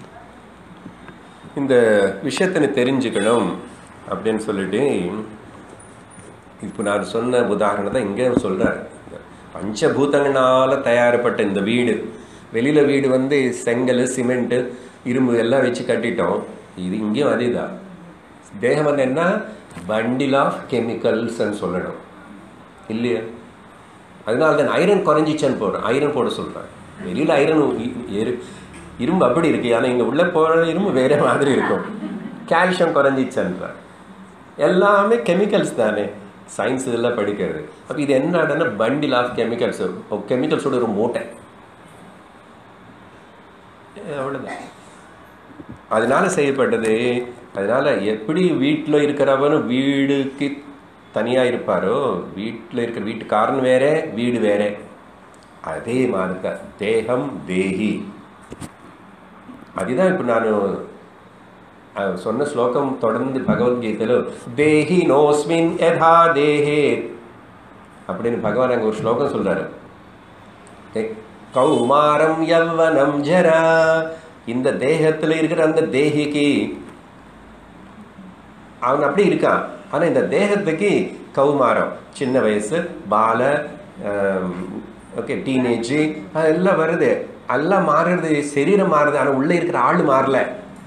இந்த விஷயத்தை நீ தெரிஞ்சுக்கணும் அப்படின்னு சொல்லிட்டு இப்போ நான் சொன்ன உதாரணத்தை இங்கே சொல்கிறார் பஞ்சபூதங்களால தயாரிப்பட்ட இந்த வீடு வெளியில் வீடு வந்து செங்கல் சிமெண்ட்டு இரும்பு எல்லாம் வச்சு கட்டிட்டோம் இது இங்கேயும் அதேதான் தேகம் வந்து என்ன பண்டில் ஆஃப் கெமிக்கல்ஸ்ன்னு சொல்லணும் இல்லையா அதனால தான் ஐரன் குறைஞ்சிச்சன்னு போடுறேன் ஐரன் போட சொல்கிறேன் வெளியில் ஐரன் எரு இரும்பு அப்படி இருக்கு ஆனால் இங்கே உள்ளே போகிற இரும்பு வேற மாதிரி இருக்கும் கால்சியம் குறைஞ்சிச்சன்ற எல்லாமே கெமிக்கல்ஸ் தானே சயின்ஸ் இதெல்லாம் படிக்கிறது அப்போ இது என்னன்னா பண்டில் ஆஃப் கெமிக்கல்ஸ் கெமிக்கல்ஸோட ஒரு மூட்டை அவ்வளோதான் அதனால செய்யப்பட்டது அதனால எப்படி வீட்டில் இருக்கிறவனும் வீடுக்கு தனியாக இருப்பாரோ வீட்டில் இருக்கிற வீட்டுக்காரன் வேற வீடு வேற அதே மாதிரி தான் தேகம் தேஹி அதுதான் இப்போ நான் அஹ், சொன்ன ஸ்லோகம் தொடர்ந்து பகவத்கீதையில் தேஹி நோஸ்மின் யதா தேஹே அப்படின்னு பகவான் அங்கே ஒரு ஸ்லோகம் சொல்றாரு தே- கௌமாரம் யவ்வனம் ஜரா இந்த தேகத்தில் இருக்கிற அந்த தேகிக்கு அவன் அப்படி இருக்கான் ஆனா இந்த தேகத்துக்கு கௌமாரம் சின்ன வயசு பால ஓகே டீனேஜ் எல்லாம் வருது எல்லாம் மாறுறது சரீரம் மாறுது ஆனா உள்ள இருக்கிற ஆள் மாறல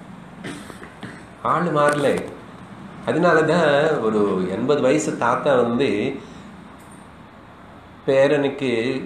ஆள் மாறல அதனால தான் ஒரு எண்பது வயசு தாத்தா வந்து பேரனுக்கு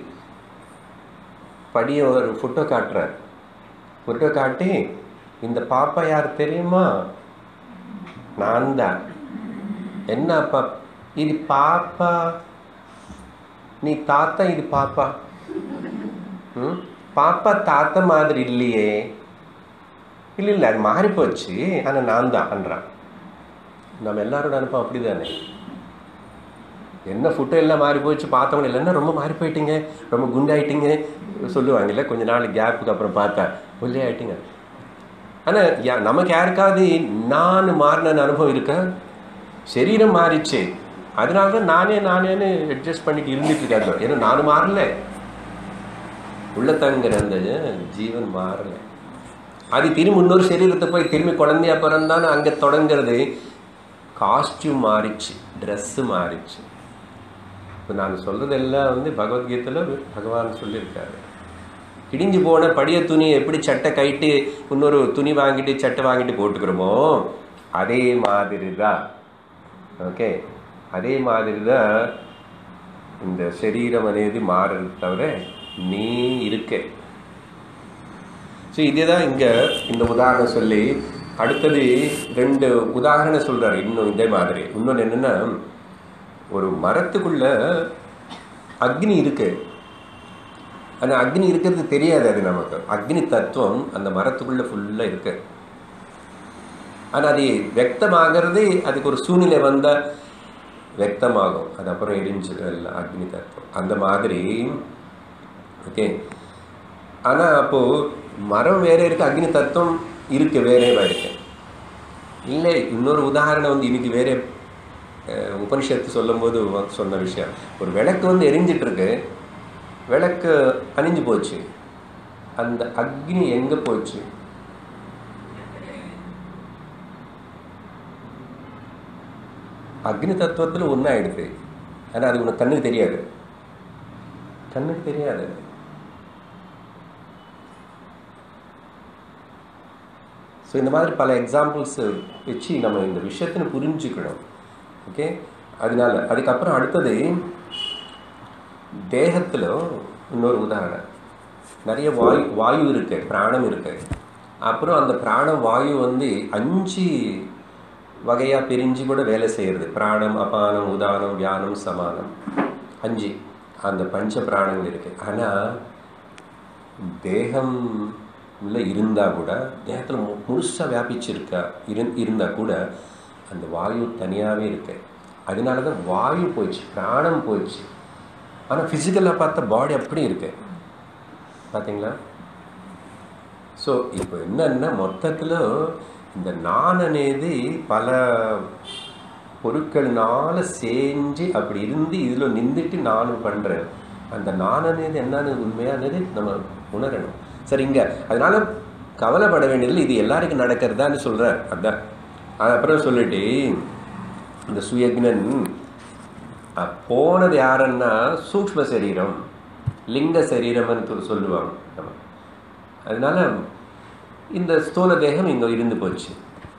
படிய ஒரு ஃபோட்டோ காட்டுறார் ஃபோட்டோ காட்டி இந்த பாப்பா யார் தெரியுமா நான் தான் என்ன அப்பா இது பாப்பா நீ தாத்தா இது பாப்பா ம் பாப்பா தாத்தா மாதிரி இல்லையே இல்லை இல்லை அது மாறி போச்சு ஆனால் நான் தான்ன்றான் நம்ம எல்லாரோட அனுப்பம் அப்படிதானே என்ன ஃபுட்டு எல்லாம் மாறி போச்சு பார்த்தவங்க இல்லைன்னா ரொம்ப மாறி போயிட்டீங்க ரொம்ப குண்டாயிட்டீங்க சொல்லுவாங்கல்ல கொஞ்ச நாள் கேப்புக்கு அப்புறம் பார்த்தேன் ஒல்லே ஆயிட்டீங்க ஆனால் யா நமக்கு யாருக்காவது நான் மாறின அனுபவம் இருக்கா சரீரம் மாறிச்சு அதனால தான் நானே நானேன்னு அட்ஜஸ்ட் பண்ணிட்டு இருந்துட்டு இருக்காரு ஏன்னா நானும் மாறல உள்ள தங்குற அந்த ஜீவன் மாறல அது திரும்பி இன்னொரு சரீரத்தை போய் திரும்பி குழந்தையா பிறந்தான்னு அங்கே தொடங்குறது காஸ்டியூம் மாறிச்சு ட்ரெஸ்ஸு மாறிச்சு இப்போ நான் சொல்கிறதெல்லாம் வந்து பகவத்கீதையில் பகவான் சொல்லியிருக்காரு கிழிஞ்சு போன படிய துணி எப்படி சட்டை கைட்டு இன்னொரு துணி வாங்கிட்டு சட்டை வாங்கிட்டு போட்டுக்கிறோமோ அதே மாதிரி தான் ஓகே அதே மாதிரி தான் இந்த சரீரம் అనేది மாறுறது தவிர நீ இருக்க ஸோ இதே தான் இங்கே இந்த உதாரணம் சொல்லி அடுத்தது ரெண்டு உதாரணம் சொல்கிறாரு இன்னும் இதே மாதிரி இன்னொன்று என்னென்னா ஒரு மரத்துக்குள்ள அக்னி இருக்கு ஆனால் அக்னி இருக்கிறது தெரியாது அது நமக்கு அக்னி தத்துவம் அந்த மரத்துக்குள்ள ஃபுல்லாக இருக்கு ஆனால் அது வெக்தமாகிறது அதுக்கு ஒரு சூழ்நிலை வந்தால் வெக்தமாகும் அது அப்புறம் எரிஞ்சிடல அக்னி தத்துவம் அந்த மாதிரி ஓகே ஆனால் அப்போது மரம் வேற இருக்கு அக்னி தத்துவம் இருக்கு வேறேவா இருக்கு இல்லை இன்னொரு உதாரணம் வந்து இன்னைக்கு வேற அஹ், உபனிஷத்து சொல்லும்போது வ- சொன்ன விஷயம் ஒரு விளக்கு வந்து எரிஞ்சிட்டு இருக்கு விளக்கு அணிஞ்சு போச்சு அந்த அக்னி எங்க போச்சு அக்னி தத்துவத்தில் ஒன்றாயிடுது ஆனால் அது உனக்கு கண்ணுக்கு தெரியாது கண்ணுக்கு தெரியாது ஸோ இந்த மாதிரி பல எக்ஸாம்பிள்ஸ் வச்சு நம்ம இந்த விஷயத்தினை புரிஞ்சுக்கணும் ஓகே அதனால அதுக்கப்புறம் அடுத்தது தேகத்தில் இன்னொரு உதாரணம் நிறைய வாயு வாயு இருக்கு பிராணம் இருக்கு அப்புறம் அந்த பிராண வாயு வந்து அஞ்சு வகையாக பிரிஞ்சு கூட வேலை செய்கிறது பிராணம் அபானம் உதானம் வியானம் சமானம் அஞ்சு அந்த பஞ்ச பிராணங்கள் இருக்கு ஆனால் தேகம் உள்ள இருந்தால் கூட தேகத்தில் முழுசாக வியாபிச்சிருக்கா இரு இருந்தால் கூட அந்த வாயு தனியாகவே இருக்கு அதனால தான் வாயு போயிடுச்சு பிராணம் போயிடுச்சு ஆனால் ஃபிசிக்கலாக பார்த்தா பாடி அப்படி இருக்கு பார்த்தீங்களா ஸோ இப்போ என்னன்னா மொத்தத்தில் இந்த நான் అనేది பல பொருட்கள்னால செஞ்சு அப்படி இருந்து இதில் நின்றுட்டு நானும் பண்ணுறேன் அந்த நான் అనేది என்னன்னு உண்மையானது நம்ம உணரணும் சரிங்க அதனால கவலைப்பட வேண்டியதில்லை இது எல்லாருக்கும் நடக்கிறதான்னு சொல்கிறேன் அதான் அது அப்புறம் சொல்லிட்டு இந்த சுயக்னன் அஹ், போனது யாருன்னா சூக்ஷ்ம சரீரம் லிங்க சரீரம்னு சொல்லுவாங்க நம்ம அதனால இந்த ஸ்தூல தேகம் இங்கே இருந்து போச்சு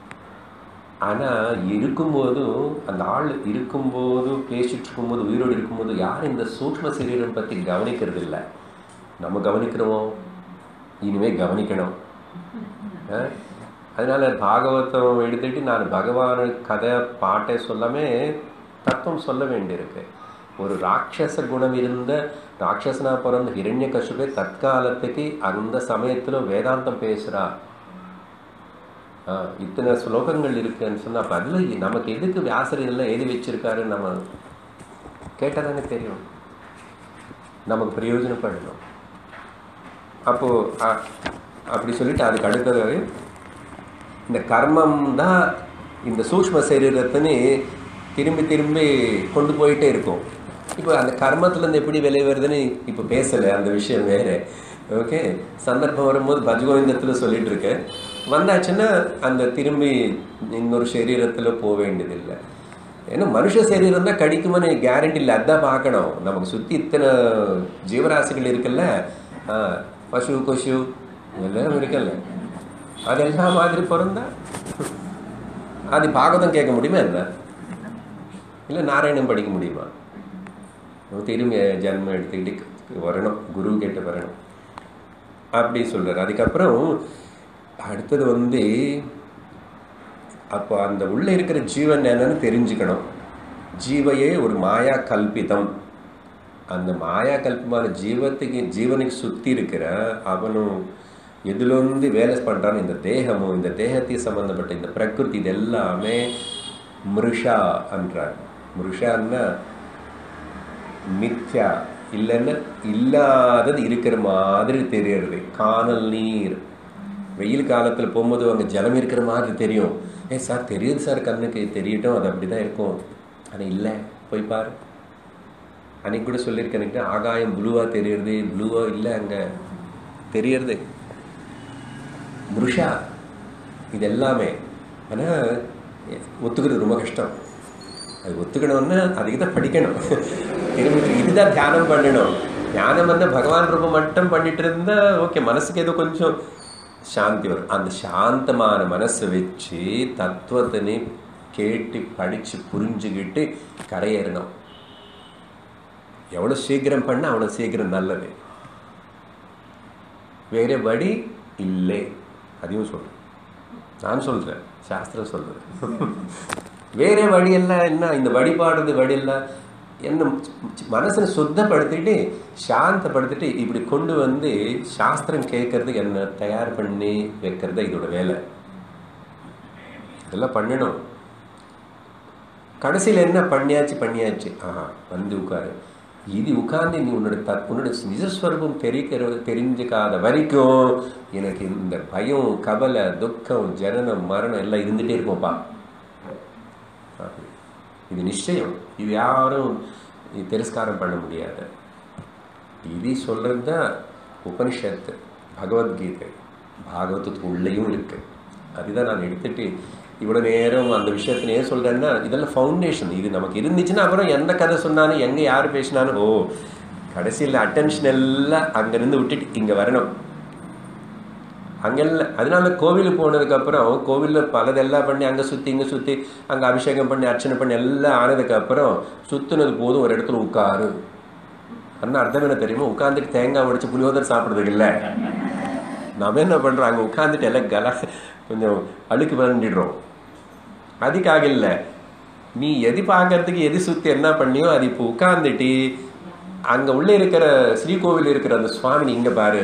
ஆனால் இருக்கும்போதும் அந்த ஆள் இருக்கும்போது பேசிட்டு இருக்கும்போது உயிரோடு இருக்கும்போது யாரும் இந்த சூக்ஷ்ம சரீரம் பற்றி கவனிக்கிறது இல்லை நம்ம கவனிக்கிறோம் இனிமே கவனிக்கணும் அஹ்? அதனால பாகவதம் எடுத்துட்டு நான் பகவான் கதை பாட்டை சொல்லாமே தத்துவம் சொல்ல வேண்டியிருக்கு ஒரு ராட்சச குணம் இருந்த ராட்சசனா பிறந்த ஹிரண்ய கசுபே தற்காலத்துக்கு அந்த சமயத்துல வேதாந்தம் பேசுறா ஆ, இத்தனை ஸ்லோகங்கள் இருக்குன்னு சொன்னா அப்ப அதுல நமக்கு எதுக்கு வியாசர் இதெல்லாம் எழுதி வச்சிருக்காரு நம்ம கேட்டாதானே தெரியும் நமக்கு பிரயோஜனப்படணும் அப்போ அ- அப்படி சொல்லிட்டு அதுக்கு அடுத்தது இந்த கர்மம் தான் இந்த சூக்ஷ்ம சரீரத்தின்னு திரும்பி திரும்பி கொண்டு போயிட்டே இருக்கும் இப்போ அந்த கர்மத்துலேருந்து எப்படி வெளியே வருதுன்னு இப்போ பேசலை அந்த விஷயம் வேறு ஓகே சந்தர்ப்பம் வரும்போது பஜ்கோவிந்தத்தில் சொல்லிட்டு இருக்கேன் வந்தாச்சுன்னா அந்த திரும்பி இன்னொரு சரீரத்தில் போக வேண்டியதில்லை ஏன்னா மனுஷ சரீரம் தான் கடிக்குமான்னு கேரண்டி இல்லை அதான் பார்க்கணும் நமக்கு சுற்றி இத்தனை ஜீவராசிகள் இருக்குல்ல ஆ, பசு கொசு எல்லாம் இருக்குல்ல அதெல்லாம் மாதிரி பிறந்தா அது பாகவதம் கேட்க முடியுமா என்ன இல்லை நாராயணம் படிக்க முடியுமா நம்ம திரும்பி ஜன்மம் எடுத்துக்கிட்டு வரணும் குரு கிட்ட வரணும் அப்படி சொல்றாரு அதுக்கப்புறம் அடுத்தது வந்து அப்போ அந்த உள்ள இருக்கிற ஜீவன் என்னன்னு தெரிஞ்சுக்கணும் ஜீவையே ஒரு மாயா கல்பிதம் அந்த மாயா கல்பமான ஜீவத்துக்கு ஜீவனுக்கு சுத்தி இருக்கிற அவனும் எதுல வந்து வேலை பண்றான்னு இந்த தேகமும் இந்த தேகத்தை சம்பந்தப்பட்ட இந்த பிரகிருதி இது எல்லாமே மிருஷா என்றார் மிருஷான்னா மித்யா இல்லைன்னா இல்லாதது இருக்கிற மாதிரி தெரியறது காணல் நீர் வெயில் காலத்தில் போகும்போது அங்கே ஜலம் இருக்கிற மாதிரி தெரியும் ஏ சார் தெரியுது சார் கண்ணுக்கு தெரியட்டும் அது அப்படி தான் இருக்கும் ஆனால் இல்லை போய் பாரு அன்னைக்கு கூட சொல்லியிருக்கேன் எனக்கு ஆகாயம் ப்ளூவாக தெரியறது ப்ளூவாக இல்லை அங்கே தெரியறது முருஷா இது எல்லாமே ஆனால் ஒத்துக்கிறது ரொம்ப கஷ்டம் அது ஒத்துக்கணும்னா அதுக்கு தான் படிக்கணும் திரும்பி இதுதான் தியானம் பண்ணணும் தியானம் வந்து பகவான் ரூபம் மட்டும் பண்ணிட்டு இருந்தா ஓகே மனசுக்கு ஏதோ கொஞ்சம் சாந்தி வரும் அந்த சாந்தமான மனசை வச்சு தத்துவத்தினை கேட்டு படிச்சு புரிஞ்சுக்கிட்டு கரையேறணும் எவ்வளோ சீக்கிரம் பண்ண அவ்வளோ சீக்கிரம் நல்லது வேற வழி இல்லை அதையும் சொல்றேன் நான் சொல்றேன் சாஸ்திரம் சொல்றேன் வேற வழியெல்லாம் என்ன இந்த வழிபாடுறது வழியெல்லாம் என்ன மனசனை சுத்தப்படுத்திட்டு சாந்தப்படுத்திட்டு இப்படி கொண்டு வந்து சாஸ்திரம் கேட்கறதுக்கு என்ன தயார் பண்ணி வைக்கிறது இதோட வேலை இதெல்லாம் பண்ணணும் கடைசியில் என்ன பண்ணியாச்சு பண்ணியாச்சு ஆஹா வந்து உட்காரு இது உட்கார்ந்து நீ உன்னோட த உன்னோட நிஜஸ்வரூபம் தெரிக்கிற தெரிஞ்சுக்காத வரைக்கும் எனக்கு இந்த பயம் கவலை துக்கம் ஜனனம் மரணம் எல்லாம் இருந்துகிட்டே இருக்கும்ப்பா இது நிச்சயம் இது யாரும் இது திரஸ்காரம் பண்ண முடியாது இது சொல்கிறது தான் உபனிஷத்து பகவத்கீதை பாகவதத்துக்கு உள்ளேயும் இருக்கு அதுதான் நான் எடுத்துட்டு இவ்வளோ நேரம் அந்த விஷயத்துல ஏன் சொல்கிறேன்னா இதெல்லாம் ஃபவுண்டேஷன் இது நமக்கு இருந்துச்சுன்னா அப்புறம் எந்த கதை சொன்னாலும் எங்கே யார் பேசினாலும் ஓ கடைசியில் அட்டென்ஷன் எல்லாம் அங்கேருந்து விட்டுட்டு இங்கே வரணும் அங்கெல்லாம் அதனால கோவிலுக்கு போனதுக்கப்புறம் கோவிலில் பலதெல்லாம் பண்ணி அங்கே சுற்றி இங்கே சுற்றி அங்கே அபிஷேகம் பண்ணி அர்ச்சனை பண்ணி எல்லாம் ஆனதுக்கப்புறம் சுற்றுனது போதும் ஒரு இடத்துல உட்காரு அண்ணா அர்த்தம் என்ன தெரியுமா உட்காந்துட்டு தேங்காய் உடைச்சு புளியோதரை சாப்பிட்றதுக்கு இல்லை நம்ம என்ன பண்ணுறோம் அங்கே உட்காந்துட்டு எல்லாம் கலா கொஞ்சம் அழுக்கு பண்ணிடுறோம் அதுக்காக இல்லை நீ எது பார்க்கறதுக்கு எது சுற்றி என்ன பண்ணியோ அது இப்போ உட்காந்துட்டு அங்கே உள்ளே இருக்கிற ஸ்ரீகோவில் இருக்கிற அந்த சுவாமி இங்கே பாரு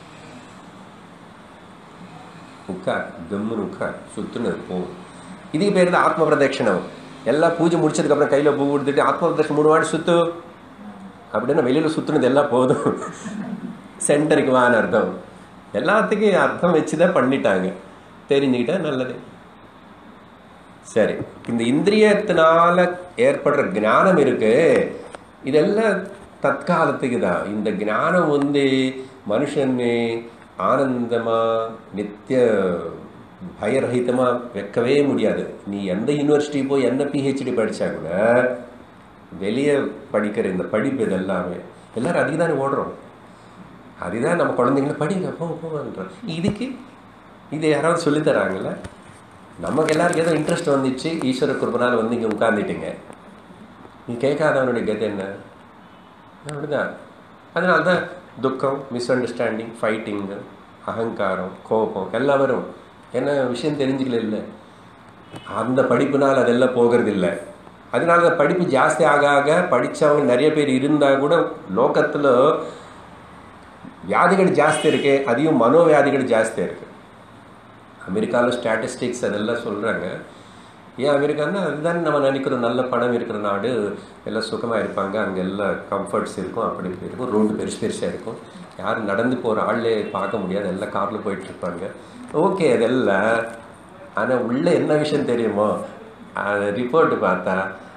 உட்கார் கம்முன்னு உட்கார் சுற்றுன்னு இருக்கும் இதுக்கு பேர் தான் ஆத்ம பிரதட்சணம் எல்லாம் பூஜை முடிச்சதுக்கப்புறம் கையில் பூ கொடுத்துட்டு ஆத்ம பிரதட்சணம் மூணு வாட்டி சுத்து அப்படின்னா வெளியில் சுற்றுனது எல்லாம் போதும் சென்டருக்கு வான்னு அர்த்தம் எல்லாத்துக்கும் அர்த்தம் வச்சு தான் பண்ணிட்டாங்க தெரிஞ்சுக்கிட்டா நல்லது சரி இந்த இந்திரியத்தினால ஏற்படுற ஞானம் இருக்கு இதெல்லாம் தற்காலத்துக்கு தான் இந்த ஞானம் வந்து மனுஷன்னு ஆனந்தமா நித்திய பயரகிதமா வைக்கவே முடியாது நீ எந்த யூனிவர்சிட்டி போய் என்ன பிஹெச்டி படிச்சா கூட வெளியே படிக்கிற இந்த படிப்பு இது எல்லாமே எல்லாரும் அதுக்கு தானே ஓடுறோம் அதுதான் நம்ம குழந்தைங்கள படிங்க போ போன்றோம் இதுக்கு இது யாராவது சொல்லித் தராங்கல்ல நமக்கு எல்லாருக்கும் ஏதோ இன்ட்ரெஸ்ட் வந்துச்சு ஈஸ்வர குருபனால் வந்து இங்கே உட்கார்ந்துட்டீங்க நீ கேட்காதவனுடைய கதை என்ன அப்படிதான் அதனால தான் துக்கம் மிஸ் அண்டர்ஸ்டாண்டிங் ஃபைட்டிங்கு அகங்காரம் கோபம் எல்லாம் வரும் என்ன விஷயம் தெரிஞ்சுக்கல இல்லை அந்த படிப்புனால் அதெல்லாம் போகிறது இல்லை அதனால தான் படிப்பு ஜாஸ்தி ஆக ஆக படித்தவங்க நிறைய பேர் இருந்தால் கூட லோகத்தில் வியாதிகள் ஜாஸ்தி இருக்கு அதையும் மனோவியாதிகள் ஜாஸ்தியாக இருக்குது அமெரிக்காவில் ஸ்டாட்டிஸ்டிக்ஸ் அதெல்லாம் சொல்கிறாங்க ஏன் அமெரிக்கான்னா அதுதான் நம்ம நினைக்கிறோம் நல்ல பணம் இருக்கிற நாடு எல்லாம் சுகமாக இருப்பாங்க அங்கே எல்லாம் கம்ஃபர்ட்ஸ் இருக்கும் அப்படி இப்படி இருக்கும் ரோடு பெருசு பெருசாக இருக்கும் யாரும் நடந்து போகிற ஆளே பார்க்க முடியாது எல்லாம் காரில் போயிட்டு இருப்பாங்க ஓகே அதெல்லாம் ஆனால் உள்ளே என்ன விஷயம் தெரியுமோ ரிப்போர்ட்டு பார்த்தா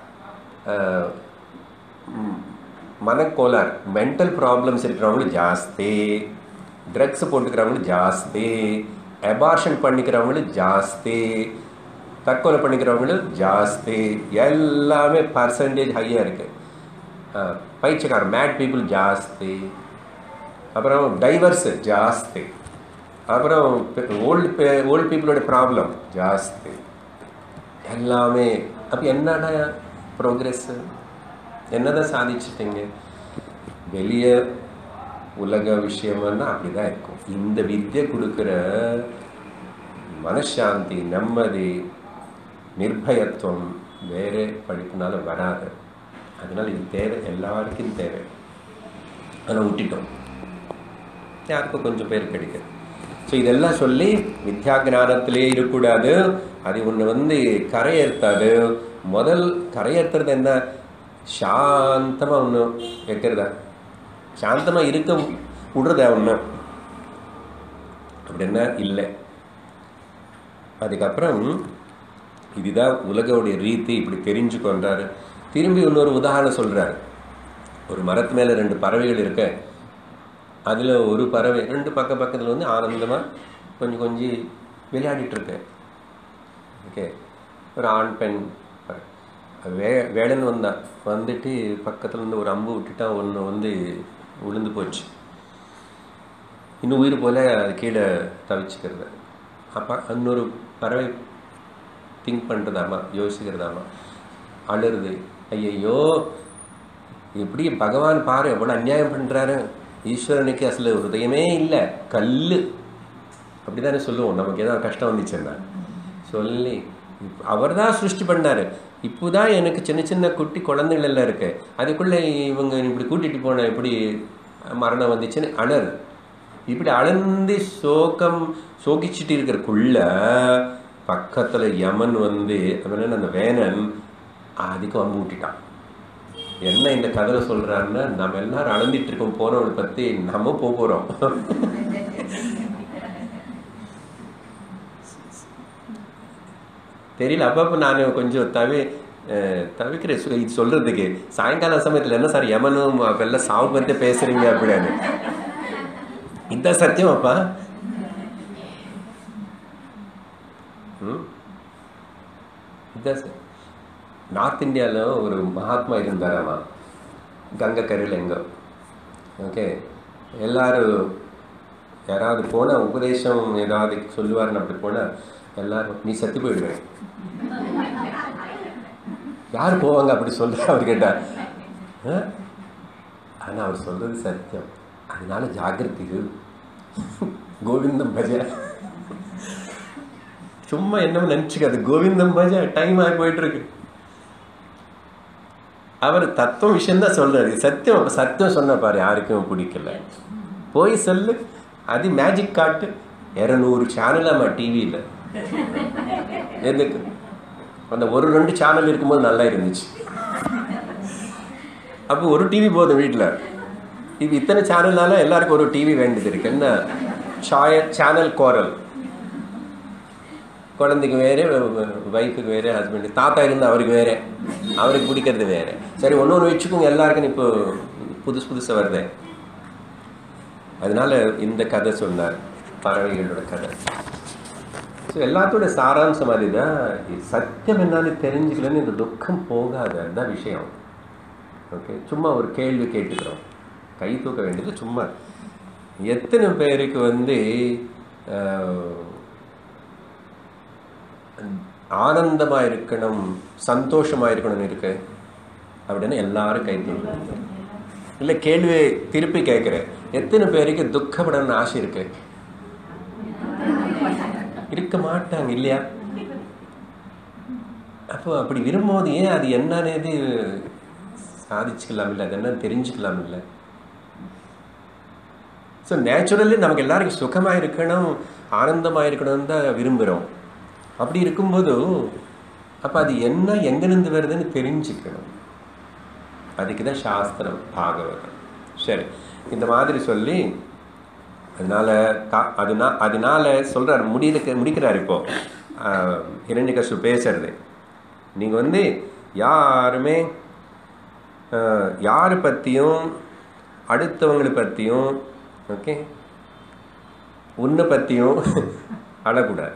மனக்கோளார் மென்டல் ப்ராப்ளம்ஸ் இருக்கிறவங்களும் ஜாஸ்தி ட்ரக்ஸ் போட்டுக்கிறவங்களும் ஜாஸ்தி அபார்ஷன் பண்ணிக்கிறவங்களும் ஜாஸ்தி தற்கொலை பண்ணிக்கிறவங்களும் ஜாஸ்தி எல்லாமே பர்சன்டேஜ் ஹையாக இருக்குது பயிற்சிக்காரன் மேட் பீப்புள் ஜாஸ்தி அப்புறம் டைவர்ஸ் ஜாஸ்தி அப்புறம் ஓல்டு ஓல்டு பீப்புளோட ப்ராப்ளம் ஜாஸ்தி எல்லாமே அப்போ என்னடா ப்ரோக்ரெஸ்ஸு என்னதான் சாதிச்சிட்டீங்க வெளியே உலக விஷயம்னா அப்படிதான் இருக்கும் இந்த வித்தியை கொடுக்குற மனசாந்தி நிம்மதி நிர்பயத்துவம் வேறு படிப்புனால வராது அதனால இது தேவை எல்லாருக்கும் தேவை ஆனால் விட்டுட்டோம் யாருக்கும் கொஞ்சம் பேர் கிடைக்குது ஸோ இதெல்லாம் சொல்லி வித்யா ஞானத்திலே இருக்கக்கூடாது அது ஒன்று வந்து கரையேற்றாது முதல் கரையேற்றுறது என்ன சாந்தமாக ஒன்று வைக்கிறதா சாந்தமாக இருக்க விடுறதா ஒன்று அப்படின்னா இல்லை அதுக்கப்புறம் இதுதான் உலகவுடைய ரீதி இப்படி தெரிஞ்சு கொண்டாரு திரும்பி இன்னொரு உதாரணம் சொல்கிறாரு ஒரு மரத்து மேலே ரெண்டு பறவைகள் இருக்க அதில் ஒரு பறவை ரெண்டு பக்க பக்கத்தில் வந்து ஆனந்தமாக கொஞ்சம் கொஞ்சம் விளையாடிட்டு இருக்கு ஓகே ஒரு ஆண் பெண் வே வேடன் வந்தான் வந்துட்டு பக்கத்தில் இருந்து ஒரு அம்பு விட்டுட்டா ஒன்று வந்து விழுந்து போச்சு இன்னும் உயிர் போல அது கீழே தவிச்சுக்கிறது அப்போ இன்னொரு பறவை திங்க் பண்ணுறதாமா யோசிக்கிறதாமா அழுறது ஐயையோ எப்படி பகவான் பாரு எவ்வளோ அநியாயம் பண்ணுறாரு ஈஸ்வரனுக்கு அசல் ஹிருதயமே இல்லை கல் அப்படி தானே சொல்லுவோம் நமக்கு ஏதாவது கஷ்டம் வந்துச்சுன்னா சொல்லி அவர் தான் சிருஷ்டி பண்ணார் இப்போதான் எனக்கு சின்ன சின்ன குட்டி குழந்தைகள் எல்லாம் இருக்கு அதுக்குள்ளே இவங்க இப்படி கூட்டிகிட்டு போன எப்படி மரணம் வந்துச்சுன்னு அழறு இப்படி அளந்து சோகம் சோகிச்சுட்டு இருக்கிறக்குள்ள பக்கத்தில் யமன் வந்து அவன் அந்த வேணன் அதுக்கு வம்பு விட்டுட்டான் என்ன இந்த கதை சொல்றாருன்னா நம்ம எல்லாரும் அளந்துட்டு இருக்கோம் போறவங்களை பத்தி நம்ம போக போறோம் தெரியல அப்பப்போ நான் கொஞ்சம் தவி தவிக்கிறேன் இது சொல்றதுக்கு சாயங்கால சமயத்தில் என்ன சார் யமனும் அப்பெல்லாம் சாவு பற்றி பேசுறீங்க அப்படின்னு இதுதான் சத்தியம் அப்பா ம் இதுதான் சார் நார்த் இந்தியாவில் ஒரு மகாத்மா இருந்தாராமா கங்கை கரையில் எங்கே ஓகே எல்லாரும் யாராவது போனால் உபதேசம் ஏதாவது சொல்லுவாருன்னு அப்படி போனால் எல்லாரும் நீ செத்து போயிடுவேன் யார் போவாங்க அப்படி சொல்ற அவர் கேட்டார் ஆனால் அவர் சொல்றது சத்தியம் அதனால ஜாகிரதை இரு. கோவிந்தம் பஜ சும்மா என்ன நினச்சிக்காது கோவிந்தம் பஜ டைம் ஆகி போயிட்டு இருக்கு அவர் தத்துவம் விஷயம் தான் சொல்றாரு சத்தியம் அப்ப சத்தியம் சொன்ன பாரு யாருக்கும் பிடிக்கல போய் சொல்லு அது மேஜிக் காட்டு இரநூறு சேனலாமா டிவியில் எதுக்கு அந்த ஒரு ரெண்டு சேனல் இருக்கும்போது நல்லா இருந்துச்சு அப்போ ஒரு டிவி போதும் வீட்டில் இது இத்தனை சேனல்னால எல்லாருக்கும் ஒரு டிவி வேண்டியது இருக்கு என்ன சாய சேனல் கோரல் குழந்தைக்கு வேறு ஒய்ஃபுக்கு வேறு ஹஸ்பண்டு தாத்தா இருந்தால் அவருக்கு வேறு அவருக்கு பிடிக்கிறது வேறு சரி ஒன்று ஒன்று வச்சுக்கோங்க எல்லாருக்கும் இப்போ புதுசு புதுசாக வருது அதனால இந்த கதை சொன்னார் பறவைகளோட கதை ஸோ எல்லாத்தோட சாராம்சம் அதுதான் சத்தியம் என்னன்னு தெரிஞ்சுக்கலன்னு இந்த துக்கம் போகாது அதுதான் விஷயம் ஓகே சும்மா ஒரு கேள்வி கேட்டுக்கிறோம் கை தூக்க வேண்டியது சும்மா எத்தனை பேருக்கு வந்து ஆஹ், ஆனந்தமா இருக்கணும் சந்தோஷமா இருக்கணும்னு இருக்கு அப்படின்னு எல்லாரும் கை தூக்கணும் இல்லை கேள்வி திருப்பி கேட்குறேன் எத்தனை பேருக்கு துக்கப்படணும்னு ஆசை இருக்கு இருக்க மாட்டாங்க இல்லையா அப்போ அப்படி விரும்பும்போது ஏன் அது என்னன்னு சாதிச்சுக்கலாம் இல்லை அது என்னன்னு தெரிஞ்சுக்கலாம் இல்லை ஸோ நேச்சுரலி நமக்கு எல்லாருக்கும் சுகமாக இருக்கணும் ஆனந்தமாக இருக்கணும்னு தான் விரும்புகிறோம் அப்படி இருக்கும்போது அப்போ அது என்ன எங்கேருந்து வருதுன்னு தெரிஞ்சுக்கணும் அதுக்கு தான் சாஸ்திரம் பாகவதம் சரி இந்த மாதிரி சொல்லி அதனால கா- அதுனா அதனால சொல்றாரு முடியல முடிக்கிறார் இப்போ இரண்டிகசு பேசுறது நீங்க வந்து யாருமே ஆஹ், யாரை பற்றியும் அடுத்தவங்களை பற்றியும் ஓகே உன்னை பற்றியும் அழக்கூடாது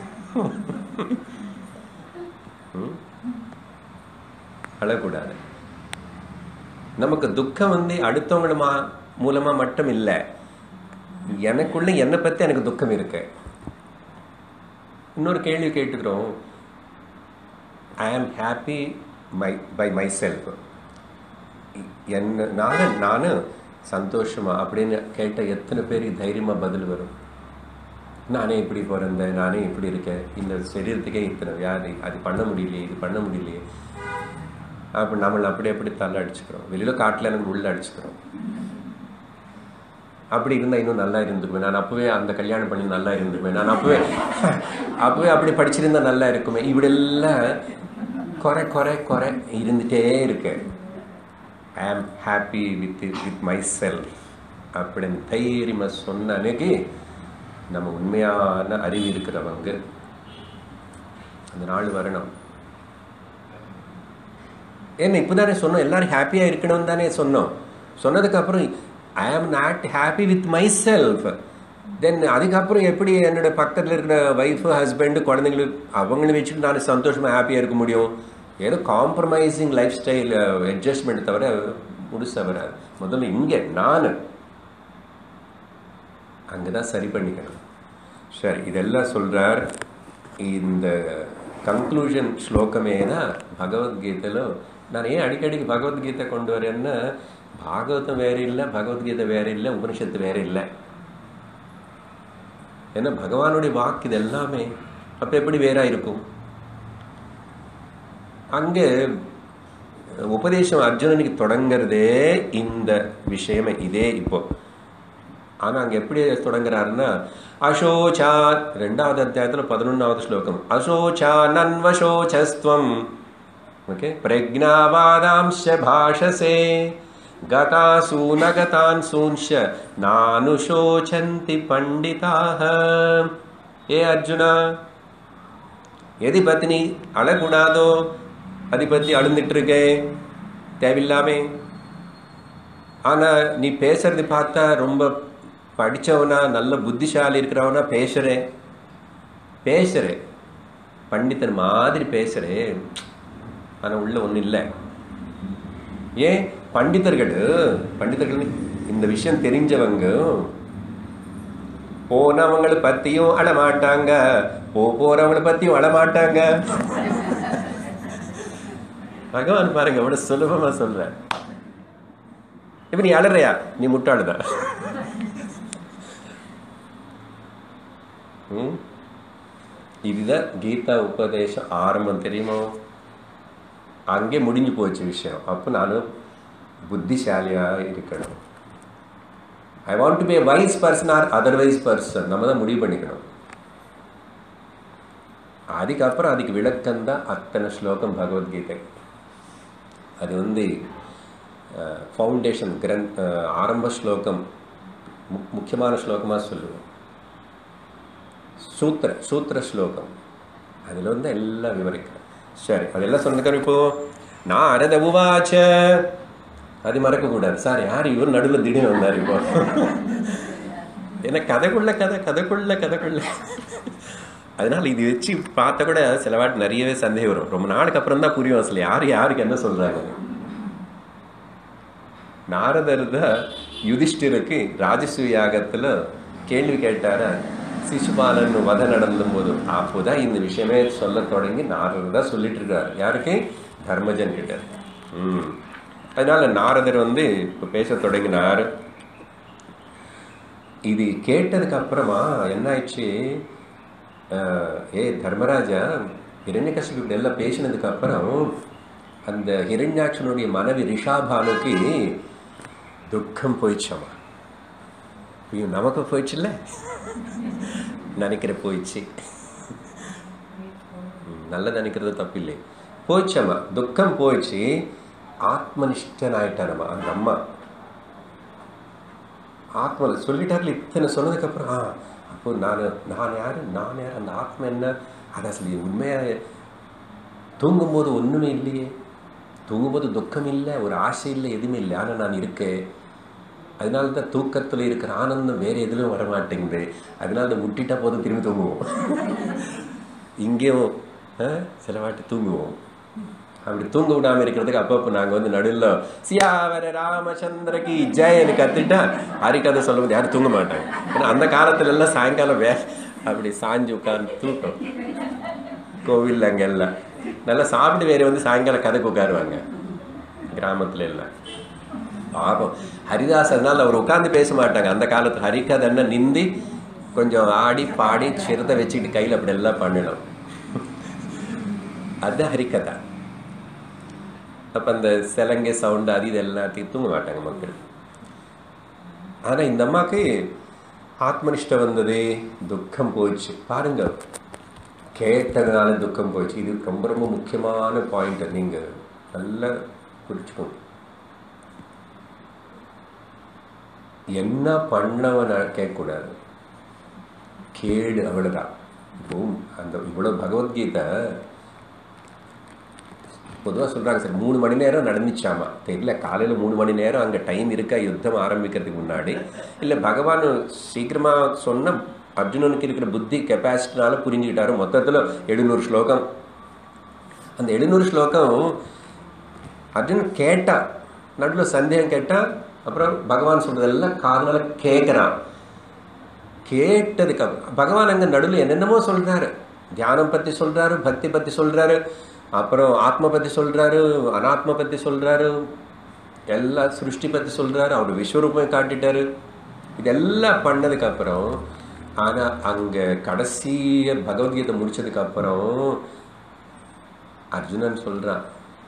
ம்? அழக்கூடாது நமக்கு துக்கம் வந்து அடுத்தவங்கள மா மூலமா மட்டும் இல்லை எனக்குள்ள என்னை பத்தி எனக்கு துக்கம் இருக்கு இன்னொரு கேள்வி கேட்டுக்கிறோம் I am happy my by myself என்ன நான் நான் சந்தோஷமா அப்படின்னு கேட்ட எத்தனை பேருக்கு தைரியமா பதில் வரும் நானே இப்படி பிறந்தேன் நானே இப்படி இருக்கேன் இந்த சரீரத்துக்கே இத்தனை வியாதி அது பண்ண முடியலையே இது பண்ண முடியலையே அப்போ நம்மளை அப்படி அப்படி தள்ள அடிச்சுக்கிறோம் வெளியில் காட்டில் எனக்கு உள்ள அடிச்சுக்கிறோம் அப்படி இருந்தால் இன்னும் நல்லா இருந்துக்குமே நான் அப்போவே அந்த கல்யாணம் பண்ணி நல்லா இருந்துக்குமே நான் அப்போவே அப்போவே அப்படி படிச்சிருந்தா நல்லா இருக்குமே இப்படியெல்லாம் குறை குறை குறை இருந்துகிட்டே இருக்கு I am happy with with myself அப்படின்னு தைரியமாக சொன்ன அன்னைக்கு நம்ம உண்மையான அறிவு இருக்கிறவங்க அந்த நாள் வரணும் ஏன்னா இப்போ தானே சொன்னோம் எல்லாரும் ஹாப்பியாக இருக்கணும்னு தானே சொன்னோம் சொன்னதுக்கப்புறம் I am not happy with myself then அதுக்கப்புறம் எப்படி என்னோட பக்கத்தில் இருக்கிற ஒய்ஃபு ஹஸ்பண்டு குழந்தைங்களுக்கு அவங்கள வச்சுட்டு நான் சந்தோஷமாக ஹாப்பியாக இருக்க முடியும் ஏதோ காம்ப்ரமைசிங் லைஃப் ஸ்டைல் அட்ஜஸ்ட்மெண்ட் தவிர முழுசாக வராது முதல்ல இங்கே நான் அங்கே தான் சரி பண்ணிக்கணும் சரி இதெல்லாம் சொல்கிறார் இந்த கன்க்ளூஷன் ஸ்லோகமே தான் பகவத்கீதையில் நான் ஏன் அடிக்கடிக்கு பகவத்கீதை கொண்டு வரேன்னா பாகவதம் வேற இல்லை பகவத்கீதை வேற இல்லை உபனிஷத்து வேற இல்லை ஏன்னா பகவானுடைய வாக்கு இது எல்லாமே அப்போ எப்படி வேறா இருக்கும் அங்கே உபதேசம் அர்ஜுனனுக்கு தொடங்கிறதே இந்த விஷயமே இதே இப்போ ஆனால் அங்கே எப்படி தொடங்குறாருன்னா அசோச்சா ரெண்டாவது அத்தியாயத்தில் பதினொன்றாவது ஸ்லோகம் அசோச்சா நன்வசோச்சஸ்துவம் ஓகே பிரஜாவாதாம்ச பாஷசே கதாசு நகதான் சூன்ஷ நானுஷோச்சந்தி பண்டிதாக ஏ அர்ஜுனா எதி பத்தி நீ அழக்கூடாதோ அதை பற்றி அழுந்துட்டு இருக்கே தேவையில்லாமே ஆனால் நீ பேசுறது பார்த்தா ரொம்ப படித்தவனா நல்ல புத்திசாலி இருக்கிறவனா பேசுகிறேன் பேசுகிறேன் பண்டிதன் மாதிரி பேசுகிறேன் ஆனால் உள்ள ஒன்றும் இல்லை ஏன் பண்டிதர்கள் பண்டிதர்கள் இந்த விஷயம் தெரிஞ்சவங்க போனவங்களை பத்தியும் அழமாட்டாங்க போ போறவங்களை பத்தியும் அழமாட்டாங்க பகவான் பாருங்க எவ்வளவு சுலபமா சொல்ற இப்ப நீ அழறியா நீ முட்டாளுதான் ம்? இதுதான் கீதா உபதேசம் ஆரம்பம் தெரியுமோ அங்கே முடிஞ்சு போச்சு விஷயம் அப்போ நான் புத்திசாலியா இருக்கணும் I want to be wise person or otherwise person நம்ம தான் முடிவு பண்ணிக்கணும் அதுக்கப்புறம் அதுக்கு விளக்கம் தான் அத்தனை ஸ்லோகம் பகவத்கீதை அது வந்து ஃபவுண்டேஷன் கிரந் அஹ், ஆரம்ப ஸ்லோகம் மு- முக்கியமான ஸ்லோகமாக சொல்லுவோம் சூத்திர சூத்திர ஸ்லோகம் அதில் வந்து எல்லாம் விவரிக்கிறேன் சரி அதெல்லாம் சொன்னதுக்கு இப்போ நான் அரத உவாச்ச அது மறக்கக்கூடாது சார் யார் இவர் நடுவில் திடீர்னு வந்தார் இப்போ ஏன்னா கதைக்குள்ள கதை கதைக்குள்ள கதைக்குள்ள அதனால இது வச்சு பார்த்த கூட சில வாட்டி நிறையவே சந்தேகம் வரும் ரொம்ப நாளுக்கு அப்புறம் தான் புரியும் அசல் யார் யாருக்கு என்ன சொல்றாங்க நாரதர் தான் யுதிஷ்டிருக்கு ராஜசூய யாகத்துல கேள்வி கேட்டாரா சிசுபாலன் வத நடந்தும் போது அப்போதான் இந்த விஷயமே சொல்ல தொடங்கி நாரதர் தான் சொல்லிட்டு இருக்காரு யாருக்கு தர்மஜன் கிட்ட ம் அதனால நாரதர் வந்து இப்போ பேச தொடங்கினார் இது கேட்டதுக்கு அப்புறமா என்ன ஆயிடுச்சு அஹ், ஏ தர்மராஜா ஹிரண்யகசிபு இப்படி எல்லாம் பேசினதுக்கு அப்புறம் அந்த ஹிரண்யாட்சனுடைய மனைவி ரிஷாபானுக்கு துக்கம் போயிடுச்சாமா ஐயோ நமக்கு போயிடுச்சுல்ல நினைக்கிற போயிடுச்சு ம், நல்லது நினைக்கிறது தப்பில்லை போயிடுச்சாமா துக்கம் போயிடுச்சு ஆத்மனிஷ்டன் ஆயிட்டானம்மா அந்த அம்மா ஆத்மா சொல்லிட்டார்ல இத்தனை சொன்னதுக்கு அப்புறம் ஆ அப்போ நான் நான் யாரு நான் யார் அந்த ஆத்மா என்ன அதை சொல்லி உண்மையா தூங்கும்போது ஒண்ணுமே இல்லையே தூங்கும்போது துக்கம் இல்லை ஒரு ஆசை இல்லை எதுவுமே இல்லை ஆனால் நான் இருக்கேன் அதனால தான் தூக்கத்தில் இருக்கிற ஆனந்தம் வேற எதுலையும் வர மாட்டேங்குது அதனால அதை முட்டிட்டா போதும் திரும்பி தூங்குவோம் இங்கேயும் ஆ, சில வாட்டி தூங்குவோம் அப்படி தூங்க விடாம இருக்கிறதுக்கு அப்பப்போ நாங்க வந்து நடுவில் சியாவர ராமச்சந்திரக்கு ஜெயன்னு கத்துட்டா ஹரிகதை சொல்லும்போது யாரும் தூங்க மாட்டாங்க ஏன்னா அந்த காலத்துல எல்லாம் சாயங்காலம் வே அப்படி சாஞ்சு உட்கார்ந்து தூக்கம் கோவில் அங்க எல்லாம் நல்லா சாப்பிட்டு வேற வந்து சாயங்காலம் கதைக்கு உட்காருவாங்க கிராமத்துல எல்லாம் பாபம் ஹரிதாஸ் அதனால அவர் உட்கார்ந்து பேச மாட்டாங்க அந்த காலத்து ஹரிகதைன்னா நிந்தி கொஞ்சம் ஆடி பாடி சிறுத்தை வச்சுக்கிட்டு கையில் அப்படி எல்லாம் பண்ணணும் அதுதான் ஹரிகதை அப்போ அந்த சிலங்கை சவுண்டு அது இது எல்லாத்தையும் தூங்க மாட்டாங்க மக்கள் ஆனால் இந்த அம்மாக்கு ஆத்மனிஷ்டம் வந்தது துக்கம் போயிடுச்சு பாருங்க கேட்டதுனால துக்கம் போயிடுச்சு இது ரொம்ப ரொம்ப முக்கியமான பாயிண்ட் நீங்கள் நல்லா குறிச்சுக்கணும் என்ன பண்ணவன் கேட்கக்கூடாது கேடு அவ்வளோதான் இப்போ அந்த இவ்வளோ பகவத்கீதை பொதுவாக சொல்கிறாங்க சார் மூணு மணி நேரம் நடந்துச்சாமா தெரியல காலையில் மூணு மணி நேரம் அங்கே டைம் இருக்கா யுத்தம் ஆரம்பிக்கிறதுக்கு முன்னாடி இல்லை பகவான் சீக்கிரமாக சொன்ன அர்ஜுனனுக்கு இருக்கிற புத்தி கெப்பாசிட்டினால புரிஞ்சுக்கிட்டாரு மொத்தத்தில் எழுநூறு ஸ்லோகம் அந்த எழுநூறு ஸ்லோகம் அர்ஜுனன் கேட்டான் நடுவில் சந்தேகம் கேட்டான் அப்புறம் பகவான் சொல்றதெல்லாம் காதனால கேட்குறான் கேட்டதுக்கு அப்புறம் பகவான் அங்கே நடுவில் என்னென்னமோ சொல்றாரு தியானம் பற்றி சொல்றாரு பக்தி பற்றி சொல்றாரு அப்புறம் ஆத்ம பற்றி சொல்றாரு அனாத்ம பற்றி சொல்றாரு எல்லா சிருஷ்டி பற்றி சொல்றாரு அவர் விஸ்வரூபம் காட்டிட்டாரு இதெல்லாம் பண்ணதுக்கு அப்புறம் ஆனா அங்க கடைசிய பகவத்கீதை முடிச்சதுக்கு அப்புறம் அர்ஜுனன் சொல்றான்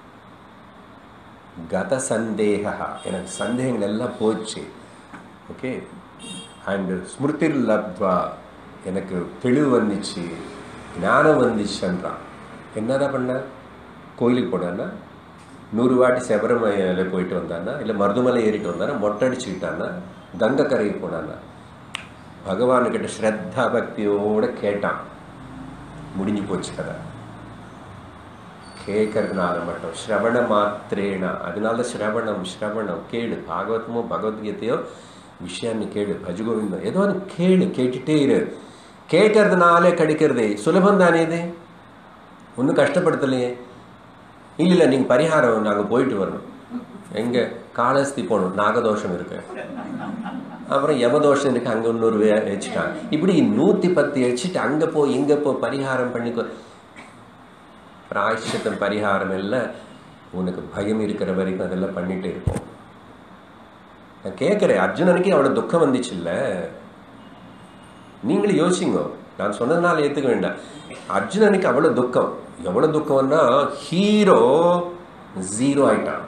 கத சந்தேகா எனக்கு சந்தேகங்கள் எல்லாம் போச்சு ஓகே அண்ட் ஸ்மிருதிர் லப்த்வா எனக்கு தெளிவு வந்துச்சு ஞானம் வந்துச்சுன்றான் என்னதான் பண்ண கோயிலுக்கு போனான்னா நூறு வாட்டி செபரமலையில போயிட்டு வந்தானா இல்லை மருதுமலை ஏறிட்டு வந்தானா மொட்டை அடிச்சுக்கிட்டானா கங்கை கரைக்கு போனானா பகவானுக்கிட்ட ஸ்ரத்தா பக்தியோட கேட்டான் முடிஞ்சு போச்சு கதை கேட்கறதுனால மட்டும் ஸ்ரவண மாத்திரேனா அதனால ஸ்ரவணம் ஸ்ரவணம் கேளு பாகவதமோ பகவத்கீதையோ விஷயாన్ని கேளு பஜகோவிந்தம் ஏதோ ஒன்று கேளு கேட்டுட்டே இரு கேட்கறதுனாலே கிடைக்கிறது சுலபம் தானே இது ஒன்றும் கஷ்டப்படுத்தலையே இல்லை இல்லை நீங்கள் பரிகாரம் நாங்கள் போயிட்டு வரணும் எங்கே காளஹஸ்தி போகணும் நாகதோஷம் இருக்கு அப்புறம் யமதோஷம் இருக்கு அங்கே இன்னொரு வே- வச்சுட்டான் இப்படி நூற்றி பத்து வச்சுட்டு அங்கே போ இங்கே போ பரிகாரம் பண்ணிக்கோ பிராயஷ்சித்தம் பரிகாரம் எல்லாம் உனக்கு பயம் இருக்கிற வரைக்கும் அதெல்லாம் பண்ணிட்டு இருப்போம் நான் கேட்குறேன் அர்ஜுனனுக்கு அவ்வளோ துக்கம் வந்துச்சு இல்ல நீங்களும் யோசிங்க நான் சொன்னதுனால ஏற்றுக்க வேண்டாம் அர்ஜுனனுக்கு அவ்வளோ துக்கம் எவ்வளோ துக்கம்னா ஹீரோ ஜீரோ ஆயிட்டான்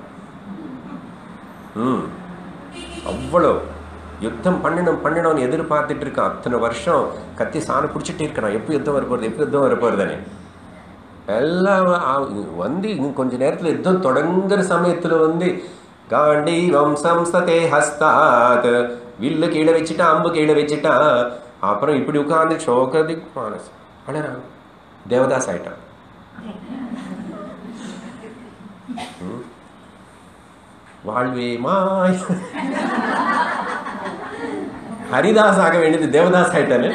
ம் அவ்வளோ யுத்தம் பண்ணணும் பண்ணணும்னு எதிர்பார்த்துட்டு இருக்கான் அத்தனை வருஷம் கத்தி சாண பிடிச்சிட்டே இருக்கிறான் எப்போ யுத்தம் வரப்போகுது எப்போ யுத்தம் வரப்போகுதுன்னு எல்லாம் ஆ- வந்து இன்னும் கொஞ்ச நேரத்தில் யுத்தம் தொடங்குற சமயத்தில் வந்து காண்டி வம்சம் சதே ஹஸ்தாத் வில்லு கீழே வச்சுட்டா அம்பு கீழே வச்சுட்டா அப்புறம் இப்படி உட்கார்ந்து சோகதி மானஸ் அழறான் தேவதாஸ் ஆயிட்டான் ம். வாழ்வே மாய் ஹரிதாஸ் ஆக வேண்டியது தேவதாஸ் ஆயிட்டானே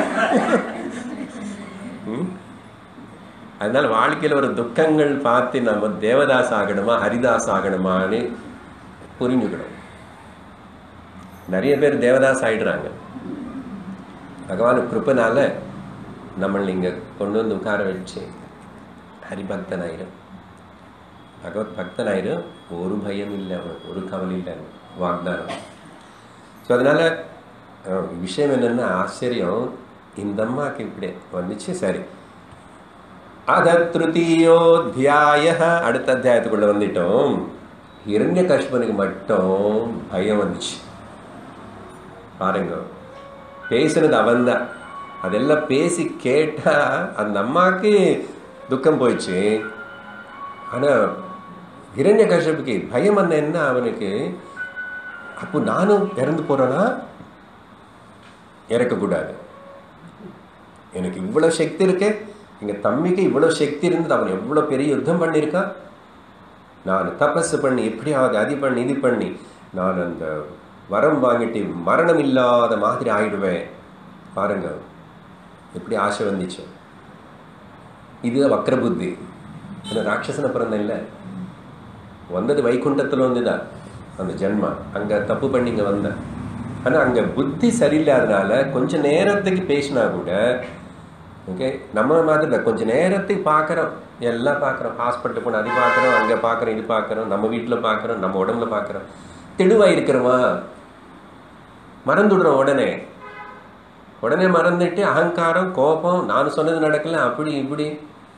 ம். அதனால வாழ்க்கையில் ஒரு துக்கங்கள் பார்த்து நம்ம தேவதாஸ் ஆகணுமா ஹரிதாஸ் ஆகணுமான்னு புரிஞ்சுக்கணும் நிறைய பேர் தேவதாஸ் ஆயிடுறாங்க பகவான் கிருப்பனால நம்மளை இங்க கொண்டு வந்து உட்கார வச்சு ஹரிபக்தன் ஆயிரும் பகவத் பக்தன் ஆயிரும் ஒரு பயம் இல்லை அவனுக்கு ஒரு கவலை இல்லை வாக்தானம் ஸோ அதனால அஹ், விஷயம் என்னன்னா ஆச்சரியம் இந்த அம்மாக்கு இப்படி வந்துச்சு சரி அத திருத்தீயோத்தியாய அடுத்த அத்தியாயத்துக்குள்ள வந்துட்டோம் இரண்ய கஷ்மனுக்கு மட்டும் பயம் வந்துச்சு பாருங்க பேசுனது அவன்தான் அதெல்லாம் பேசி கேட்டா அந்த அம்மாக்கு துக்கம் போயிடுச்சு ஆனா இரண்ய கஷ்யப்புக்கு பயம் வந்த என்ன அவனுக்கு அப்போ நானும் இறந்து போறேனா இறக்கக்கூடாது எனக்கு இவ்வளவு சக்தி இருக்கு எங்க தம்பிக்கு இவ்வளவு சக்தி இருந்தது அவன் எவ்வளவு பெரிய யுத்தம் பண்ணியிருக்கான் நான் தபஸ் பண்ணி எப்படியாவது அது பண்ணி இது பண்ணி நான் அந்த வரம் வாங்கிட்டு மரணம் இல்லாத மாதிரி ஆயிடுவேன் பாருங்க எப்படி ஆசை வந்துச்சு இது வக்ர புத்தி இந்த ராட்சசன பிறந்த இல்லை வந்தது வைகுண்டத்தில் வந்துதான் அந்த ஜென்மா அங்க தப்பு பண்ணி இங்க வந்தேன் ஆனா அங்க புத்தி சரியில்லாதனால கொஞ்ச நேரத்துக்கு பேசினா கூட ஓகே நம்ம மாதிரி இல்லை கொஞ்ச நேரத்துக்கு பார்க்குறோம் எல்லாம் பார்க்குறோம் ஹாஸ்பிட்டல் போன அது பார்க்குறோம் அங்கே பார்க்குறோம் இது பார்க்குறோம் நம்ம வீட்டில் பார்க்குறோம் நம்ம உடம்புல பார்க்குறோம் தெளிவாக இருக்கிறோமா மறந்துடுறோம் உடனே உடனே மறந்துட்டு அகங்காரம் கோபம் நான் சொன்னது நடக்கல அப்படி இப்படி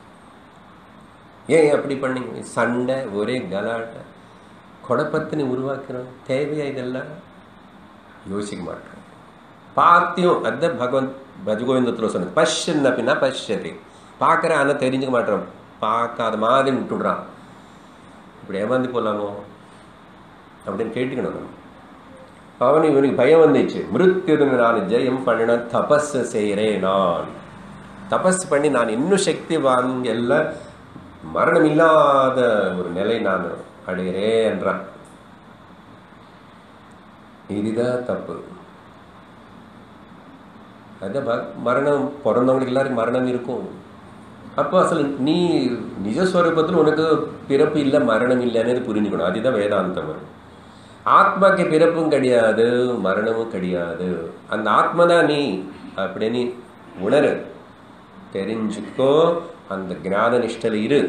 ஏன் அப்படி பண்ணீங்க சண்டை ஒரே கலாட்டை குழப்பத்தினை உருவாக்குறோம் தேவையா இதெல்லாம் யோசிக்க மாட்டோம் பார்த்தியும் அதான் பகவந்த் பஜகோவிந்தத்தில் சொன்னது பஷ்யன் அப்படின்னா பஷ்யத்தை பார்க்குறேன் ஆனால் தெரிஞ்சுக்க மாட்டோம் பார்க்காத மாதிரி விட்டுடுறான் இப்படி ஏமாந்து போகலாமோ அப்படின்னு கேட்டுக்கணும் நம்ம அவன் இவனுக்கு பயம் வந்துச்சு மிருத்யுன்னு நான் ஜெயம் பண்ணின தபஸ் செய்கிறேன் நான் தபஸ் பண்ணி நான் இன்னும் சக்தி வாங்கி எல்லாம் மரணம் இல்லாத ஒரு நிலை நான் அடைகிறேன் என்றான் இதுதான் தப்பு அதான் ப- மரணம் பிறந்தவங்களுக்கு எல்லாரும் மரணம் இருக்கும் அப்போ அசல் நீ நிஜஸ்வரூபத்தில் உனக்கு பிறப்பு இல்லை மரணம் இல்லைன்னு புரிஞ்சுக்கணும் அதுதான் வேதாந்தம் வரும் ஆத்மாக்கு பிறப்பும் கிடையாது மரணமும் கிடையாது அந்த ஆத்மா தான் நீ அப்படின்னு உணரு தெரிஞ்சுக்கோ அந்த ஞான நிஷ்டல இரு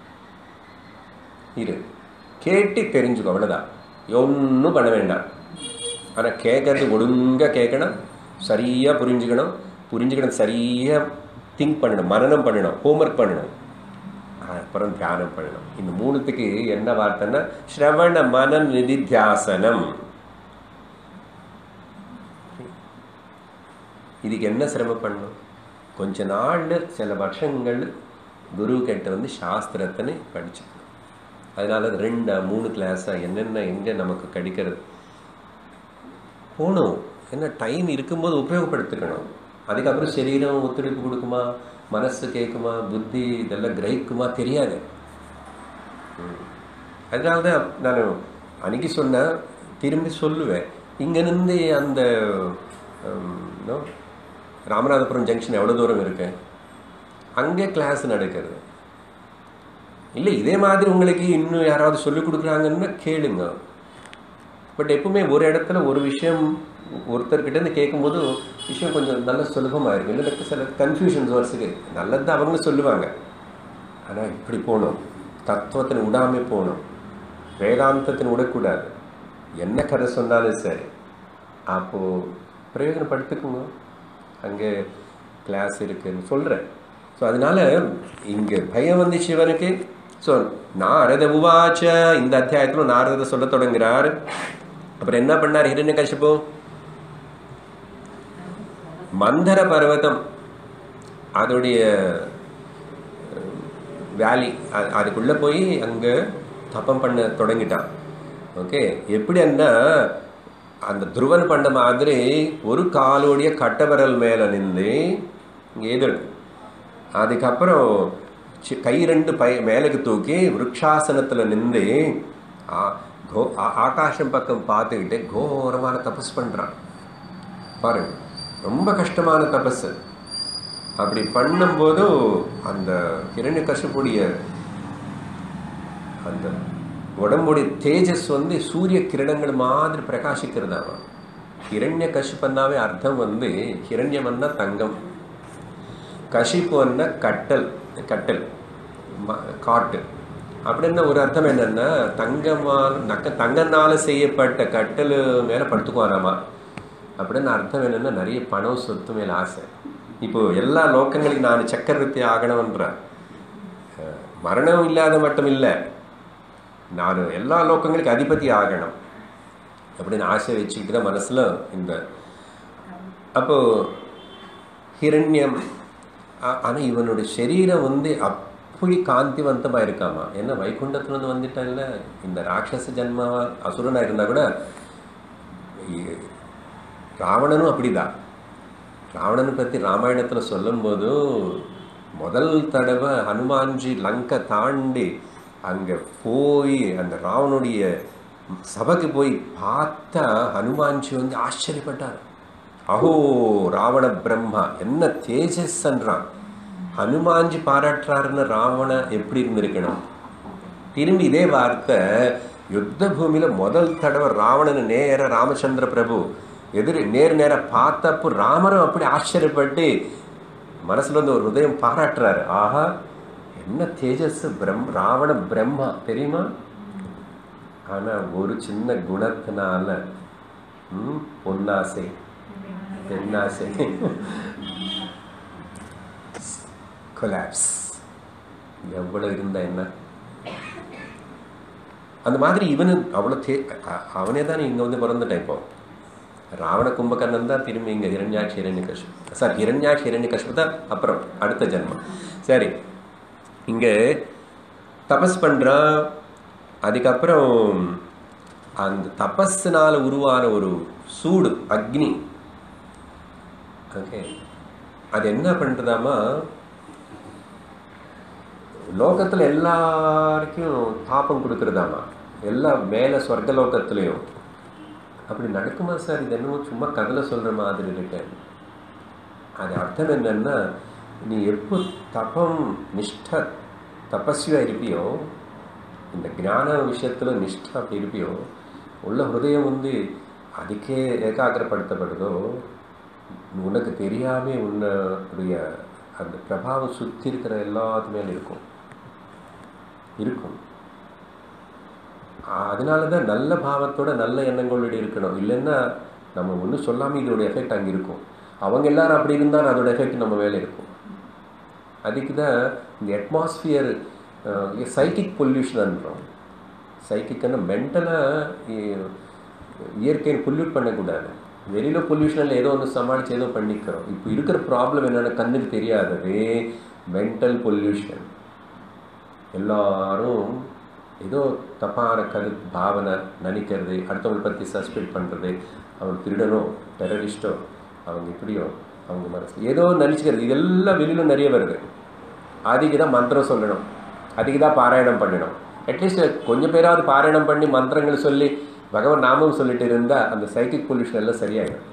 இரு கேட்டு தெரிஞ்சுக்கோ அவ்வளோதான் ஒன்றும் பண்ண வேண்டாம் ஆனால் கேட்கறது ஒழுங்கா கேட்கணும் சரியாக புரிஞ்சுக்கணும் புரிஞ்சுக்கணும் சரியாக திங்க் பண்ணணும் மனனம் பண்ணணும் ஹோம்ஒர்க் பண்ணணும் அப்புறம் தியானம் பண்ணணும் இந்த மூணுத்துக்கு என்ன வார்த்தைன்னா ஸ்ரவண மன நிதித்தியாசனம் இதுக்கு என்ன சிரமம் பண்ணணும் கொஞ்ச நாள் சில வருஷங்கள் குரு கிட்ட வந்து சாஸ்திரத்தினை படிச்சுக்கணும் அதனால ரெண்டு மூணு கிளாஸாக என்னென்ன எங்கே நமக்கு கிடைக்கிறது போகணும் என்ன டைம் இருக்கும்போது உபயோகப்படுத்திக்கணும் அதுக்கப்புறம் சரீரம் ஒத்துழைப்பு கொடுக்குமா மனசு கேட்குமா புத்தி இதெல்லாம் கிரகிக்குமா தெரியாது ம். அதனால தான் நான் அன்னைக்கு சொன்னேன் திரும்பி சொல்லுவேன் இங்கேருந்து அந்த ம், no, ராமநாதபுரம் ஜங்ஷன் எவ்வளோ தூரம் இருக்கு அங்கே கிளாஸ் நடக்கிறது இல்லை இதே மாதிரி உங்களுக்கு இன்னும் யாராவது சொல்லிக் கொடுக்குறாங்கன்னு கேளுங்க பட் எப்பவுமே ஒரு இடத்துல ஒரு விஷயம் ஒருத்தர்கிட்ட இருந்து கேட்கும்போது விஷயம் கொஞ்சம் நல்ல சுலபமாக இருக்கும் இல்லை சில கன்ஃபியூஷன்ஸ் வரத்துக்கு நல்லது தான் அவங்களும் சொல்லுவாங்க ஆனால் இப்படி போகணும் தத்துவத்தின் விடாமல் போகணும் வேதாந்தத்தின் விடக்கூடாது என்ன கதை சொன்னாலும் சரி அப்போது பிரயோஜனப்படுத்திக்கோங்க அங்கே கிளாஸ் இருக்குன்னு சொல்கிறேன் ஸோ அதனால இங்கே பயம் வந்து சிவனுக்கு ஸோ நாரத உவாச்ச இந்த அத்தியாயத்தில் நாரத சொல்ல தொடங்குறார் அப்புறம் என்ன பண்ணார் ஹிரண்ய கஷ்யபு மந்தர பர்வதம் அதோடைய வேலி அதுக்குள்ளே போய் அங்கே தப்பம் பண்ண தொடங்கிட்டான் ஓகே எப்படின்னா அந்த துருவன் பண்ண மாதிரி ஒரு காலோடைய கட்டவரல் மேலே நின்று எதிர் அதுக்கப்புறம் கை ரெண்டு பை மேலுக்கு தூக்கி விருட்சாசனத்தில் நின்று கோ ஆகாசம் பக்கம் பார்த்துக்கிட்டு கோரமான தபஸ் பண்ணுறான் பாருங்க ரொம்ப கஷ்டமான தபஸ் அப்படி பண்ணும்போது அந்த ஹிரண்ய கஷ்டக்கூடிய அந்த உடம்புடைய தேஜஸ் வந்து சூரிய கிரணங்கள் மாதிரி பிரகாசிக்கிறதாவா ஹிரண்ய கஷிப்பன்னாவே அர்த்தம் வந்து ஹிரண்யமன்னா தங்கம் கஷிப்புன்னா கட்டல் கட்டல் காட்டு அப்படின்னு ஒரு அர்த்தம் என்னன்னா தங்கமால் நக்க தங்கனால செய்யப்பட்ட கட்டல் மேலே படுத்துக்குவாராமா அப்படின்னு அர்த்தம் என்னன்னா நிறைய பணம் சொத்து மேலே ஆசை இப்போ எல்லா லோக்கங்களையும் நான் சக்கரவர்த்தி ஆகணும்ன்ற மரணம் இல்லாத மட்டும் இல்லை நான் எல்லா லோக்கங்களுக்கு அதிபதி ஆகணும் அப்படின்னு ஆசை வச்சுக்கிட்டு தான் மனசில் இந்த அப்போ ஹிரண்யம் ஆனால் இவனுடைய சரீரம் வந்து அப்படி காந்திவந்தமாக இருக்காமா ஏன்னா வைகுண்டத்துலேருந்து வந்துட்டான்ல இந்த ராட்சச ஜன்மா அசுரனாக இருந்தால் கூட ராவணனும் அப்படிதான் ராவணனை பற்றி ராமாயணத்தில் சொல்லும்போது முதல் தடவை ஹனுமான்ஜி லங்கை தாண்டி அங்கே போய் அந்த ராவனுடைய சபைக்கு போய் பார்த்தா ஹனுமான்ஜி வந்து ஆச்சரியப்பட்டார் அஹோ ராவண பிரம்மா என்ன தேஜஸ்ன்றான் ஹனுமான்ஜி பாராட்டுறாருன்னு ராவண எப்படி இருந்திருக்கணும் திரும்பி இதே வார்த்தை யுத்த பூமியில முதல் தடவை ராவணன் நேர ராமச்சந்திர பிரபு எதிர் நேர் நேர பார்த்தப்போ ராமரும் அப்படி ஆச்சரியப்பட்டு மனசுல வந்து ஒரு உதயம் பாராட்டுறாரு ஆஹா என்ன தேஜஸ் பிரம் ராவண பிரம்மா தெரியுமா ஆனா ஒரு சின்ன குணத்தினால ம் பொன்னாசை பெண்ணாசை கொலாப்ஸ் எவ்வளவு இருந்தா என்ன அந்த மாதிரி இவனு அவ்வளோ தே அவனே தான் இங்கே வந்து பிறந்துட்டான் இப்போ ராவண கும்பகர்ணன் தான் திரும்பி இங்கே ஹிரண்யாட்சி ஹிரண்ய கஷ்பு சார் ஹிரண்யாட்சி ஹிரண்ய கஷ்பு தான் அப்புறம் அடுத்த ஜென்மம் சரி இங்கே தபஸ் பண்ணுறான் அதுக்கப்புறம் அந்த தபஸ்னால உருவான ஒரு சூடு அக்னி ஓகே அது என்ன பண்ணுறதாமா லோகத்தில் எல்லாருக்கும் தாப்பம் கொடுக்குறதாமா எல்லா மேலே சொர்க்கலோகத்துலேயும் அப்படி நடக்குமா சார் இது என்னமோ சும்மா கதையில் சொல்கிற மாதிரி இருக்கு அது அர்த்தம் என்னன்னா நீ எப்போ தபம் நிஷ்ட தபஸ்வியாக இருப்பியோ இந்த ஞான விஷயத்தில் நிஷ்டா அப்படி இருப்பியோ உள்ள ஹிருதயம் வந்து அதுக்கே ஏகாகிரப்படுத்தப்படுதோ உனக்கு தெரியாமே உன்னுடைய அந்த பிரபாவம் சுற்றி இருக்கிற எல்லாத்து மேலே இருக்கும் இருக்கும் அதனால தான் நல்ல பாவத்தோட நல்ல எண்ணங்களோட இருக்கணும் இல்லைன்னா நம்ம ஒன்றும் சொல்லாமல் இதோட எஃபெக்ட் அங்கே இருக்கும் அவங்க எல்லாரும் அப்படி இருந்தால் அதோட எஃபெக்ட் நம்ம மேலே இருக்கும் அதுக்கு தான் இந்த அட்மாஸ்பியர் சைக்கிக் பொல்யூஷன்ன்றோம் சைக்கிக்னா மென்டலாக இயற்கையை பொல்யூட் பண்ணக்கூடாது வெளியில் பொல்யூஷனில் ஏதோ ஒன்று சமாளித்து ஏதோ பண்ணிக்கிறோம் இப்போ இருக்கிற ப்ராப்ளம் என்னென்னா கண்ணுக்கு தெரியாதது மென்டல் பொல்யூஷன் எல்லாரும் ஏதோ தப்பான கரு பாவனை நினைக்கிறது அடுத்தவங்களை பற்றி சஸ்பெக்ட் பண்ணுறது அவங்க திருடனோ டெரரிஸ்டோ அவங்க இப்படியோ அவங்க மனசு ஏதோ நினச்சிக்கிறது இதெல்லாம் வெளியில் நிறைய வருது அதுக்கு தான் மந்திரம் சொல்லணும் அதுக்கு தான் பாராயணம் பண்ணணும் அட்லீஸ்ட் கொஞ்சம் பேராவது பாராயணம் பண்ணி மந்திரங்கள் சொல்லி பகவான் நாமம் சொல்லிட்டு இருந்தால் அந்த சைக்கிக் பொல்யூஷன் எல்லாம் சரியாயிடும்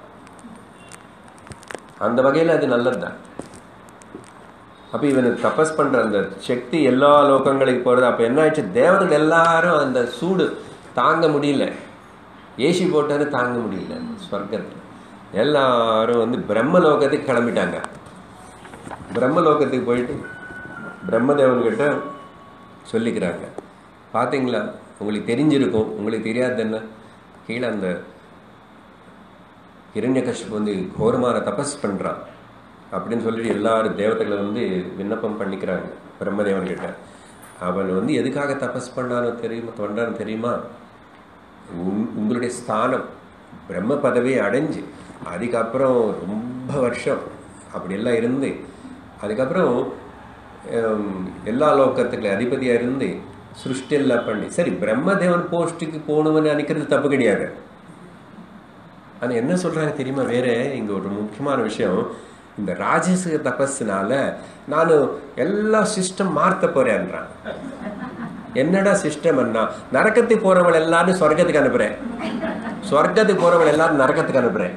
அந்த வகையில் அது நல்லது தான் அப்போ இவனு தபஸ் பண்ணுற அந்த சக்தி எல்லா லோகங்களுக்கு போகிறது அப்போ என்ன ஆயிடுச்சு தேவதைகள் எல்லாரும் அந்த சூடு தாங்க முடியல ஏசி போட்டாரு தாங்க முடியல ஸ்வர்க்கத்தில் எல்லாரும் வந்து பிரம்மலோகத்துக்கு கிளம்பிட்டாங்க பிரம்மலோகத்துக்கு போயிட்டு பிரம்மதேவன்கிட்ட சொல்லிக்கிறாங்க பார்த்தீங்களா உங்களுக்கு தெரிஞ்சிருக்கும் உங்களுக்கு தெரியாது என்ன கீழே அந்த ஹிரண்யகஷ்பு வந்து கோரமான தபஸ் பண்ணுறான் அப்படின்னு சொல்லிட்டு எல்லாரும் தேவதைகளை வந்து விண்ணப்பம் பண்ணிக்கிறாங்க பிரம்மதேவன் கிட்ட அவன் வந்து எதுக்காக தபஸ் பண்ணானோ தெரியுமா தொண்டானோ தெரியுமா உங்- உங்களுடைய ஸ்தானம் பிரம்ம பதவியை அடைஞ்சு அதுக்கப்புறம் ரொம்ப வருஷம் அப்படியெல்லாம் இருந்து அதுக்கப்புறம் ஹம், எல்லா லோகத்துக்கு அதிபதியாக இருந்து சிருஷ்டி எல்லாம் பண்ணி சரி பிரம்மதேவன் போஸ்ட்டுக்கு போகணும்னு நினைக்கிறது தப்பு கிடையாது ஆனால் என்ன சொல்கிறாங்க தெரியுமா வேற இங்கே ஒரு முக்கியமான விஷயம் இந்த ராஜச தபஸ்னால நான் எல்லா சிஸ்டம் மாற்ற போறேன்றான் என்னடா சிஸ்டம் என்ன நரக்கத்துக்கு போறவள் எல்லாரும் சொர்க்கத்துக்கு அனுப்புறேன் சொர்க்கத்துக்கு போறவள் எல்லாரும் நரக்கத்துக்கு அனுப்புறேன்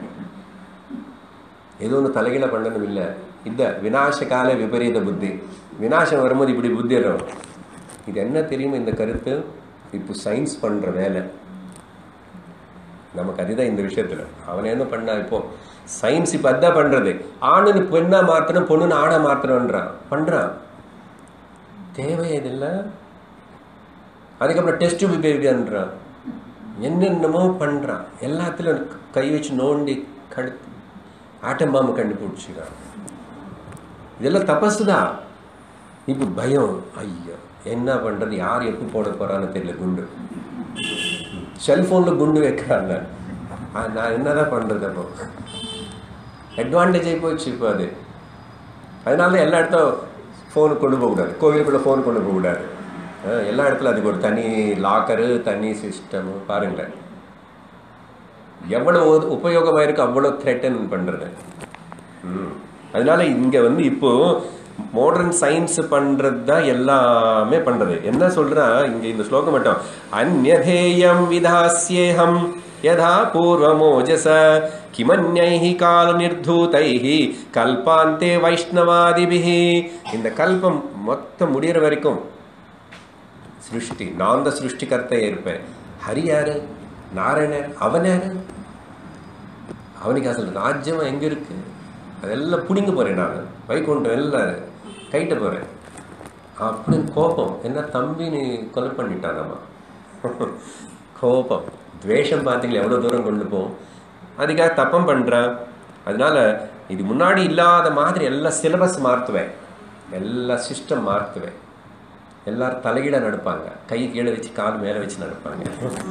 ஏதோ ஒன்று தலைகீழ பண்ணணும் இல்லை இந்த விநாச கால விபரீத புத்தி விநாசம் வரும்போது இப்படி புத்தி வரும் இது என்ன தெரியுமா இந்த கருத்து இப்போ சயின்ஸ் பண்ற வேலை நமக்கு அதுதான் இந்த விஷயத்துல அவன் என்ன பண்ணா இப்போ சயின்ஸ் இப்போ அதான் பண்றது ஆணுன்னு பெண்ணா மாத்தணும் பொண்ணுன்னு ஆணா மாத்தணும்ன்றான் பண்றான் தேவை இதில்லை அதுக்கப்புறம் டெஸ்ட் பேபின்றான் என்னென்னமோ பண்றான் எல்லாத்துலயும் கை வச்சு நோண்டி கடுத்து ஆட்டம் பாம்பு கண்டுபிடிச்சிக்கிறான் இதெல்லாம் தபசு தான் இப்போ பயம் ஐயோ என்ன பண்றது யார் எப்போ போட போறான்னு தெரியல குண்டு செல்போன்ல குண்டு வைக்கிறாங்க ஆ, நான் என்னதான் பண்றது அப்போ அட்வான்டேஜ் ஆகி போச்சு இப்போ அது அதனால தான் எல்லா இடத்தும் ஃபோன் கொண்டு போகக்கூடாது கோவிலுக்குள்ள ஃபோன் கொண்டு போகக்கூடாது ஆ, எல்லா இடத்துல அதுக்கு ஒரு தனி லாக்கரு தனி சிஸ்டம் பாருங்களேன் எவ்வளவு உ- உபயோகமா இருக்கு அவ்வளோ த்ரெட்டன் பண்றது ம். அதனால இங்க வந்து இப்போ மாடர்ன் சயின்ஸ் பண்றது தான் எல்லாமே பண்றது என்ன சொல்றா இங்க இந்த ஸ்லோகம் மட்டும் அந்நதேயம் விதாஸ்யேகம் யதா பூர்வமோஜச கிமன்யைஹ கால நிர்தூதைஹ கல்பாந்தே வைஷ்ணவாதிபிஹி இந்த கல்பம் மொத்தம் முடியிற வரைக்கும் சிருஷ்டி நான் தான் சிருஷ்டிகர்த்தையா இருப்பேன் ஹரி யாரு நாராயணர் அவன் யாரு அவனுக்கு அசல் ராஜ்யம் எங்க இருக்கு அதெல்லாம் பிடிங்க போறேன் நான் வைகுண்டம் எல்லாம் கைட்ட போறேன் அப்படின்னு கோபம் என்ன தம்பி நீ கொலை பண்ணிட்டானம்மா கோபம் துவேஷம் பார்த்தீங்களா எவ்வளோ தூரம் கொண்டு போகும் அதுக்காக தப்பம் பண்றான் அதனால இது முன்னாடி இல்லாத மாதிரி எல்லா சிலபஸ் மாற்றுவேன் எல்லா சிஸ்டம் மாற்றுவேன் எல்லாரும் தலைகீழ நடப்பாங்க கை கீழே வச்சு கால் மேலே வச்சு நடப்பாங்க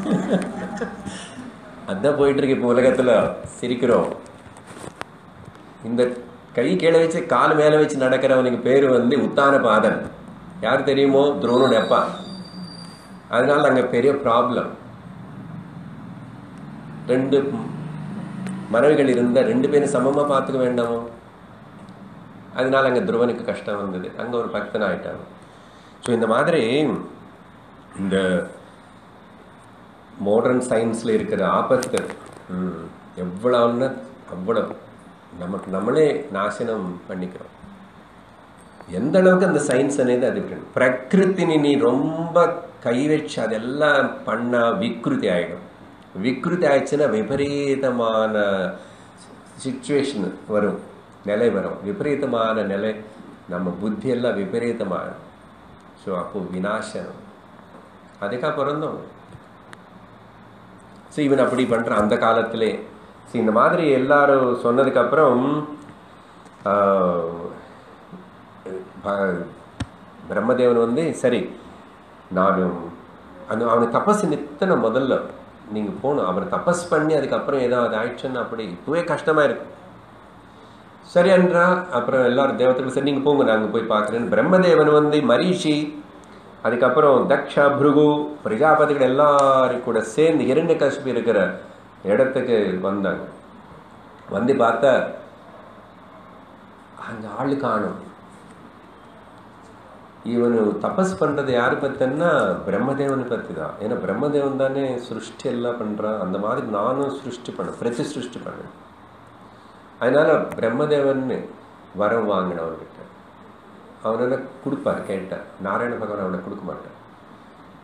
அதான் போயிட்டு இருக்கு இப்போ உலகத்துல சிரிக்கிறோம் இந்த கை கீழே வச்சு கால் மேலே வச்சு நடக்கிறவனுக்கு பேர் வந்து உத்தான பாதன் யார் தெரியுமோ துரோணன் எப்பா அதனால அங்க பெரிய ப்ராப்ளம் ரெண்டு மனைவிகள் இருந்தா ரெண்டு பேரும் சமமா பார்த்துக்க வேண்டாமோ அதனால அங்க துருவனுக்கு கஷ்டம் வந்தது அங்க ஒரு பக்தன் ஆயிட்டான் ஸோ இந்த மாதிரி இந்த மாடர்ன் சயின்ஸில் இருக்கிற ஆபத்து ம், எவ்வளவுன்னா அவ்வளவு நமக்கு நம்மளே நாசனம் பண்ணிக்கிறோம் எந்த அளவுக்கு அந்த சயின்ஸ் అనేది అది ప్రకృతిని நீ ரொம்ப கை வச்சு அதெல்லாம் பண்ணா விக்ருதி ஆயிடும் விக்ருதி ஆயிடுச்சுன்னா விபரீதமான சுச்சுவேஷன் வரும் நிலை வரும் விபரீதமான நிலை நம்ம புத்தி எல்லாம் விபரீதமான ஸோ அப்போ விநாசனம் அதுக்கப்புறம் தான் ஸோ இவன் அப்படி பண்றான் அந்த காலத்திலே ஸோ இந்த மாதிரி எல்லாரும் சொன்னதுக்கப்புறம் பிரம்மதேவன் வந்து சரி நான் அந்த அவனுக்கு தபஸ் நித்தன முதல்ல நீங்க போகணும் அவர் தபஸ் பண்ணி அதுக்கப்புறம் ஏதாவது ஆயிடுச்சுன்னு அப்படி இப்பவே கஷ்டமா இருக்கு சரி என்றா அப்புறம் எல்லாரும் தேவத்துக்கு சரி நீங்க போங்க நாங்க போய் பார்க்குறேன்னு பிரம்மதேவன் வந்து மரீஷி அதுக்கப்புறம் தக்ஷா பிருகு பிரஜாபதிகள் எல்லாரும் கூட சேர்ந்து இரண்டு கஷ்பி இருக்கிற இடத்துக்கு வந்தாங்க வந்து பார்த்தா அந்த ஆளு காணும் இவனு தபஸ் பண்றது யாரு பத்தின்னா பிரம்மதேவனை பத்தி தான் ஏன்னா பிரம்மதேவன் தானே சிருஷ்டி எல்லாம் பண்றான் அந்த மாதிரி நானும் சிருஷ்டி பண்ண பிரதி சிருஷ்டி பண்ணேன் அதனால பிரம்மதேவன் வரம் வாங்கினவர்கிட்ட அவனால கொடுப்பார் கேட்டார் நாராயண பகவான் அவனை கொடுக்க மாட்டான்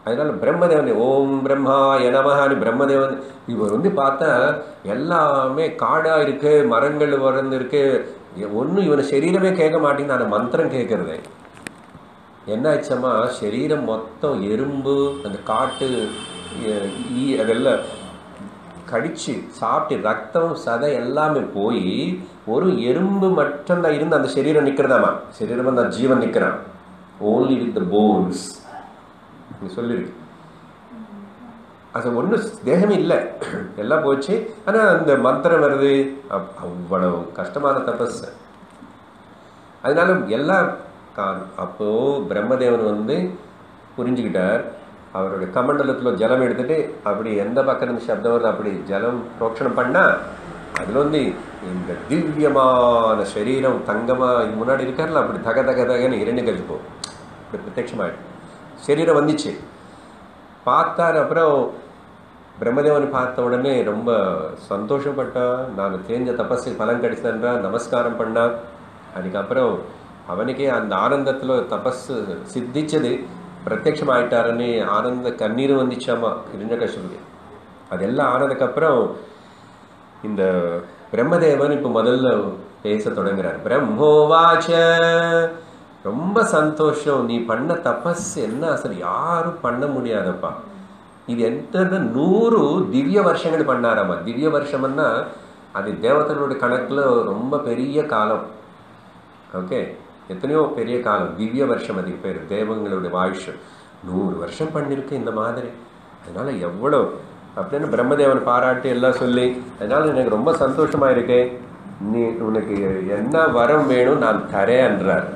அதனால பிரம்மதேவன் ஓம் பிரம்மா எனமஹான்னு பிரம்மதேவன் இவர் வந்து பார்த்தா எல்லாமே காடா இருக்கு மரங்கள் வளர்ந்து இருக்கு ஒன்றும் இவன் சரீரமே கேட்க மாட்டேங்குது அந்த மந்திரம் கேட்கறது என்ன ஆச்சம்மா சரீரம் மொத்தம் எறும்பு அந்த காட்டு எ- ஈ அதெல்லாம் கடிச்சு சாப்பிட்டு ரத்தம் சதை எல்லாமே போய் ஒரு எறும்பு மட்டும்தான் இருந்து அந்த சரீரம் நிற்கிறதாமா சரீரம் அந்த ஜீவன் நிற்கிறான் ஓன்லி வித் த போன்ஸ் சொல்லிருக்கு அது ஒன்றும் தேகமே இல்லை எல்லாம் போச்சு ஆனால் அந்த மந்திரம் வருது அப்- அவ்வளவு கஷ்டமான தபஸ் அதனால எல்லாம் கா- அப்போ பிரம்மதேவன் வந்து புரிஞ்சுக்கிட்டார் அவருடைய கமண்டலத்தில் ஜலம் எடுத்துட்டு அப்படி எந்த பக்கம் இருந்து சப்தம் வருது அப்படி ஜலம் புரோக்ஷணம் பண்ணா அதுல வந்து இந்த திவ்யமான சரீரம் தங்கமா இது முன்னாடி இருக்கார்ல அப்படி தக தக தகன்னு இரண்டு கழிப்போம் இப்படி பிரத்யட்சமாயிடும் சரீரம் வந்துச்சு பார்த்தார் அப்புறம் பிரம்மதேவன் பார்த்த உடனே ரொம்ப சந்தோஷப்பட்டா நான் தெரிஞ்ச தபஸுக்கு பலன் கிடைச்சதுன்றா நமஸ்காரம் பண்ணா அதுக்கப்புறம் அவனுக்கே அந்த ஆனந்தத்துல தபஸ் சித்திச்சது பிரத்யட்சம் ஆயிட்டாருன்னு ஆனந்த கண்ணீர் வந்துச்சாமா கிருஞ்சகசுக்கு அதெல்லாம் ஆனதுக்கப்புறம் இந்த பிரம்மதேவன் இப்போ முதல்ல பேச தொடங்குறார் பிரம்மோவாச்ச ரொம்ப சந்தோஷம் நீ பண்ண தபஸ் என்ன அசல் யாரும் பண்ண முடியாதப்பா இது எத்தனை நூறு திவ்ய வருஷங்கள் பண்ணாராமா திவ்ய வருஷம்னா அது தேவதனோட கணக்குல ரொம்ப பெரிய காலம் ஓகே எத்தனையோ பெரிய காலம் திவ்ய வருஷம் அதுக்கு பேர் தேவங்களுடைய வாழ்ஷு நூறு வருஷம் பண்ணிருக்கு இந்த மாதிரி அதனால எவ்வளோ அப்படின்னு பிரம்மதேவன் பாராட்டி எல்லாம் சொல்லி அதனால எனக்கு ரொம்ப சந்தோஷமா இருக்கு நீ உனக்கு என்ன வரம் வேணும் நான் தரேன்றார்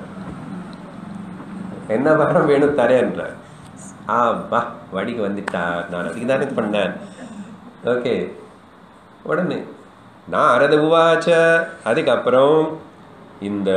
என்ன வரம் வேணும் தரேன்றார் ஆ வா வடிக்கு வந்துட்டா நான் அதுக்கு தானே பண்ணேன் ஓகே உடனே நான் அரத உவாச்ச அதுக்கப்புறம் இந்த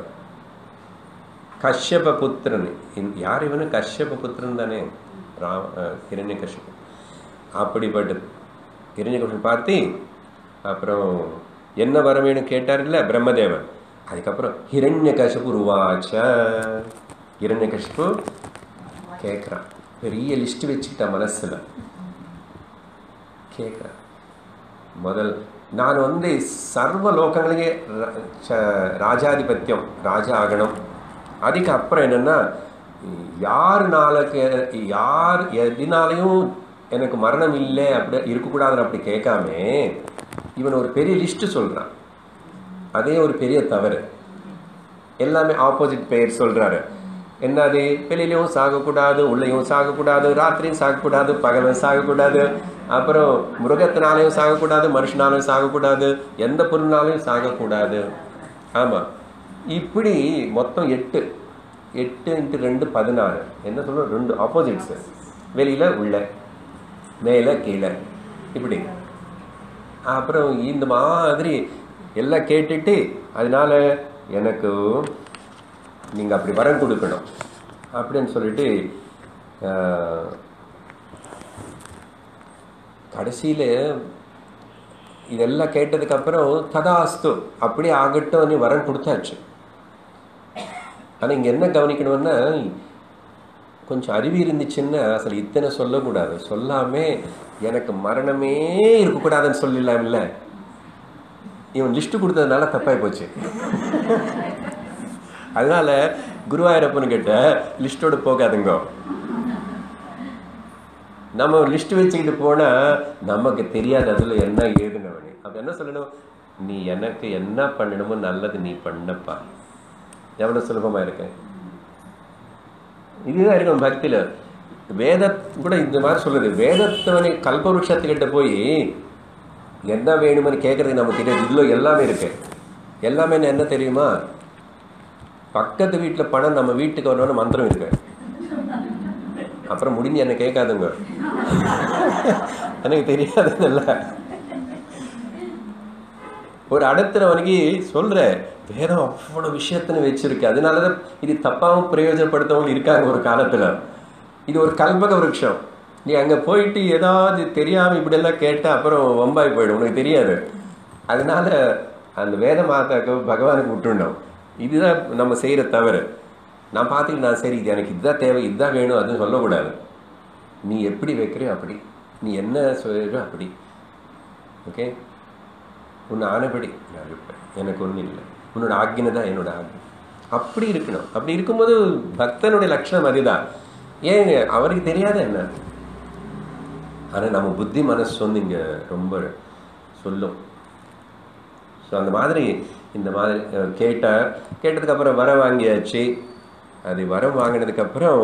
கஷ்யப புத்திரன் இந்த- யார் இவனு கஷ்யப புத்திரன் தானே ராம கிரண்ய கஷ்யப அப்படிப்பட்ட கிரண்ய பார்த்து அப்புறம் என்ன வர வேணும் கேட்டார் இல்ல பிரம்மதேவன் அதுக்கப்புறம் ஹிரண்ய கஷபு உருவாச்ச ஹிரண்ய கஷபு கேட்குறான் பெரிய லிஸ்ட் வச்சுக்கிட்டான் மனசுல கேட்குறான் முதல் நான் வந்து சர்வ லோகங்களையே ர- ச- ராஜாதிபத்தியம் ராஜா ஆகணும் அதுக்கு அப்புறம் என்னன்னா யாருனாலுக்கு யார் எதினாலையும் எனக்கு மரணம் இல்லை அப்படி இருக்கக்கூடாதுன்னு அப்படி கேட்காம இவன் ஒரு பெரிய லிஸ்ட் சொல்றான் அதே ஒரு பெரிய தவறு எல்லாமே ஆப்போசிட் பெயர் சொல்றாரு என்னது வெளியிலையும் சாகக்கூடாது உள்ளேயும் சாகக்கூடாது ராத்திரியும் சாகக்கூடாது பகலும் சாகக்கூடாது அப்புறம் மிருகத்தினாலையும் சாகக்கூடாது மனுஷனாலையும் சாகக்கூடாது எந்த பொருள்னாலையும் சாகக்கூடாது ஆமா இப்படி மொத்தம் எட்டு எட்டு இன்ட்டு ரெண்டு பதினாறு என்ன சொல்றோம் ரெண்டு ஆப்போசிட்ஸ் வெளியில உள்ள மேலே கீழே இப்படி அப்புறம் இந்த மாதிரி எல்லாம் கேட்டுட்டு அதனால எனக்கு நீங்கள் அப்படி வரம் கொடுக்கணும் அப்படின்னு சொல்லிட்டு ஆஹ், கடைசியில இதெல்லாம் கேட்டதுக்கப்புறம் ததாஸ்து அப்படியே ஆகட்டும் நீ வரம் கொடுத்தாச்சு ஆனால் இங்கே என்ன கவனிக்கணும்னா கொஞ்சம் அறிவு இருந்துச்சுன்னா அசல் இத்தனை சொல்லக்கூடாது சொல்லாமே எனக்கு மரணமே இருக்கக்கூடாதுன்னு சொல்லலாம்ல இவன் லிஸ்ட் கொடுத்ததுனால தப்பாய் போச்சு அதனால குருவாயூரப்பன் கிட்ட லிஸ்டோட போகாதுங்க நம்ம லிஸ்ட் வச்சுக்கிட்டு போனா நமக்கு தெரியாது அதுல என்ன ஏதுன்னு அப்ப என்ன சொல்லணும் நீ எனக்கு என்ன பண்ணணுமோ நல்லது நீ பண்ணப்பா எவ்வளவு சுலபமா இருக்கு இதுதான் இருக்கும் பக்தியில வேத கூட இந்த மாதிரி சொல்லுது வேதத்தவனை கல்பவருஷத்துக்கிட்ட போய் என்ன வேணும்னு கேட்கறதுக்கு நமக்கு தெரியாது இதுல எல்லாமே இருக்கு எல்லாமே என்ன தெரியுமா பக்கத்து வீட்டுல பணம் நம்ம வீட்டுக்கு வரணும்னு மந்திரம் இருக்கு அப்புறம் முடிஞ்சு என்ன கேட்காதுங்க எனக்கு தெரியாதுல்ல ஒரு அடுத்தவனுக்கு சொல்ற வேதம் அவ்வளவு விஷயத்துன்னு வச்சிருக்கு அதனாலதான் இது தப்பாவும் பிரயோஜனப்படுத்தவங்க இருக்காங்க ஒரு காலத்துல இது ஒரு கல்பக விருட்சம் நீ அங்க போயிட்டு ஏதாவது தெரியாம இப்படி எல்லாம் கேட்டா அப்புறம் வம்பாய் போயிடும் உனக்கு தெரியாது அதனால அந்த வேத மாதாக்கு பகவானுக்கு விட்டுண்டோம் இதுதான் நம்ம செய்யற தவறு நான் பார்த்துட்டு நான் சரி இது எனக்கு இதுதான் தேவை இதுதான் வேணும் அதுன்னு சொல்லக்கூடாது நீ எப்படி வைக்கிறியோ அப்படி நீ என்ன சொல்றியோ அப்படி ஓகே உன்னை ஆனபடி நான் இருப்பேன் எனக்கு ஒன்றும் இல்லை உன்னோட ஆக்கினை தான் என்னோட ஆக்ஞை அப்படி இருக்கணும் அப்படி இருக்கும்போது பக்தனுடைய லட்சணம் அதுதான் ஏங்க அவருக்கு தெரியாத என்ன ஆனால் நம்ம புத்தி மனசு வந்து இங்கே ரொம்ப சொல்லும் ஸோ அந்த மாதிரி இந்த மாதிரி அஹ், கேட்டார் கேட்டதுக்கப்புறம் வர வாங்கியாச்சு அது வரம் வாங்கினதுக்கப்புறம்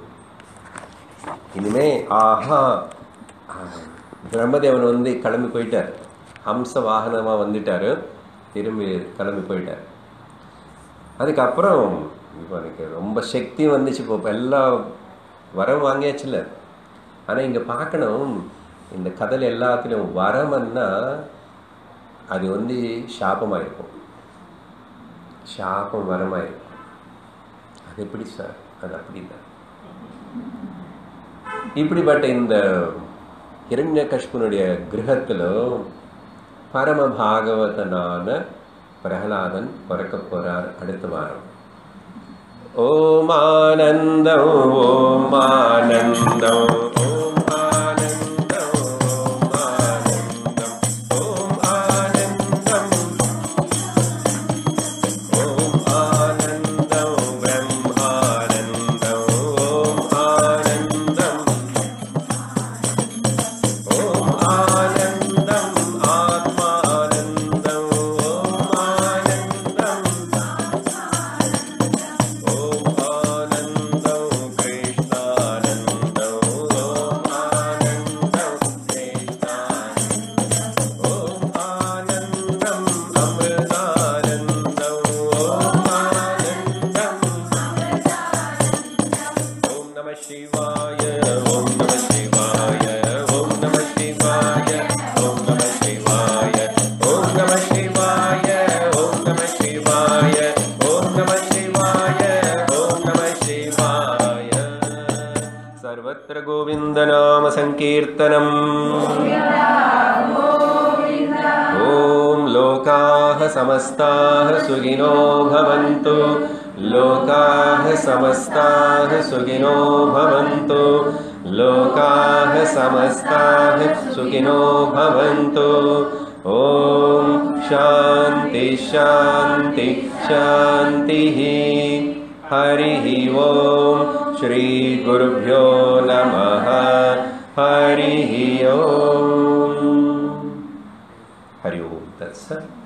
இனிமே ஆஹா ஆஹ், பிரம்மதேவன் வந்து கிளம்பி போயிட்டார் ஹம்ச வாகனமாக வந்துட்டார் திரும்பி கிளம்பி போயிட்டார் அதுக்கப்புறம் இவனுக்கு ரொம்ப சக்தி வந்துச்சு இப்போ இப்ப எல்லாம் வரம் வாங்கியாச்சுல்ல ஆனால் இங்கே பார்க்கணும் இந்த கதையில் எல்லாத்துலேயும் வரம்னா அது வந்து சாபமாக இருக்கும் சாபம் வரமாக இருக்கும் அது எப்படி சார் அது அப்படி தான் இப்படிப்பட்ட இந்த இரண்ய கஷ்பனுடைய கிரகத்தில் பரம பாகவதனான பிரகலாதன் பிறக்க போறார் அடுத்த வாரம் ஓம் ஆனந்தம் ஓம் ஆனந்தம் ஓம் ஆனந்தம் ஓம் ஆனந்தம் ஓம் ஆனந்தம் ஓம் ஆனந்தம் பிரம்மானந்தம் ஓம் ஆனந்தம் ஓம் ஆனந்தம் ஆத்மானந்தம் ஓம் ஆனந்தம் ஓம் ஆனந்தம் கிருஷ்ணானந்தம் ஓம் ஆனந்தம் கிருஷ்ணானந்தம் ஓம் ஆனந்தம் அமிர்தானந்தம் ஓம் ஆனந்தம் ஓம் நம சிவாய ஓம் நம சிவாய ஓம் நம சிவாய ஓம் நம சிவாய ஓம் நம சிவாய ஓம் நம சிவாய ஓம் நம சிவாய ஓம் நம சிவாய सर्वत्र गोविन्दनाम सङ्कीर्तनम् ॐ लोकाः समस्ताः सुखिनो भवन्तु लोकाः समस्ताः सुखिनो भवन्तु लोकाः समस्ताः सुखिनो भवन्तु ॐ शान्ति शान्ति शान्तिः हरिः ॐ श्रीगुरुभ्यो नमः हरिः ॐ हरि ओम तत्सत्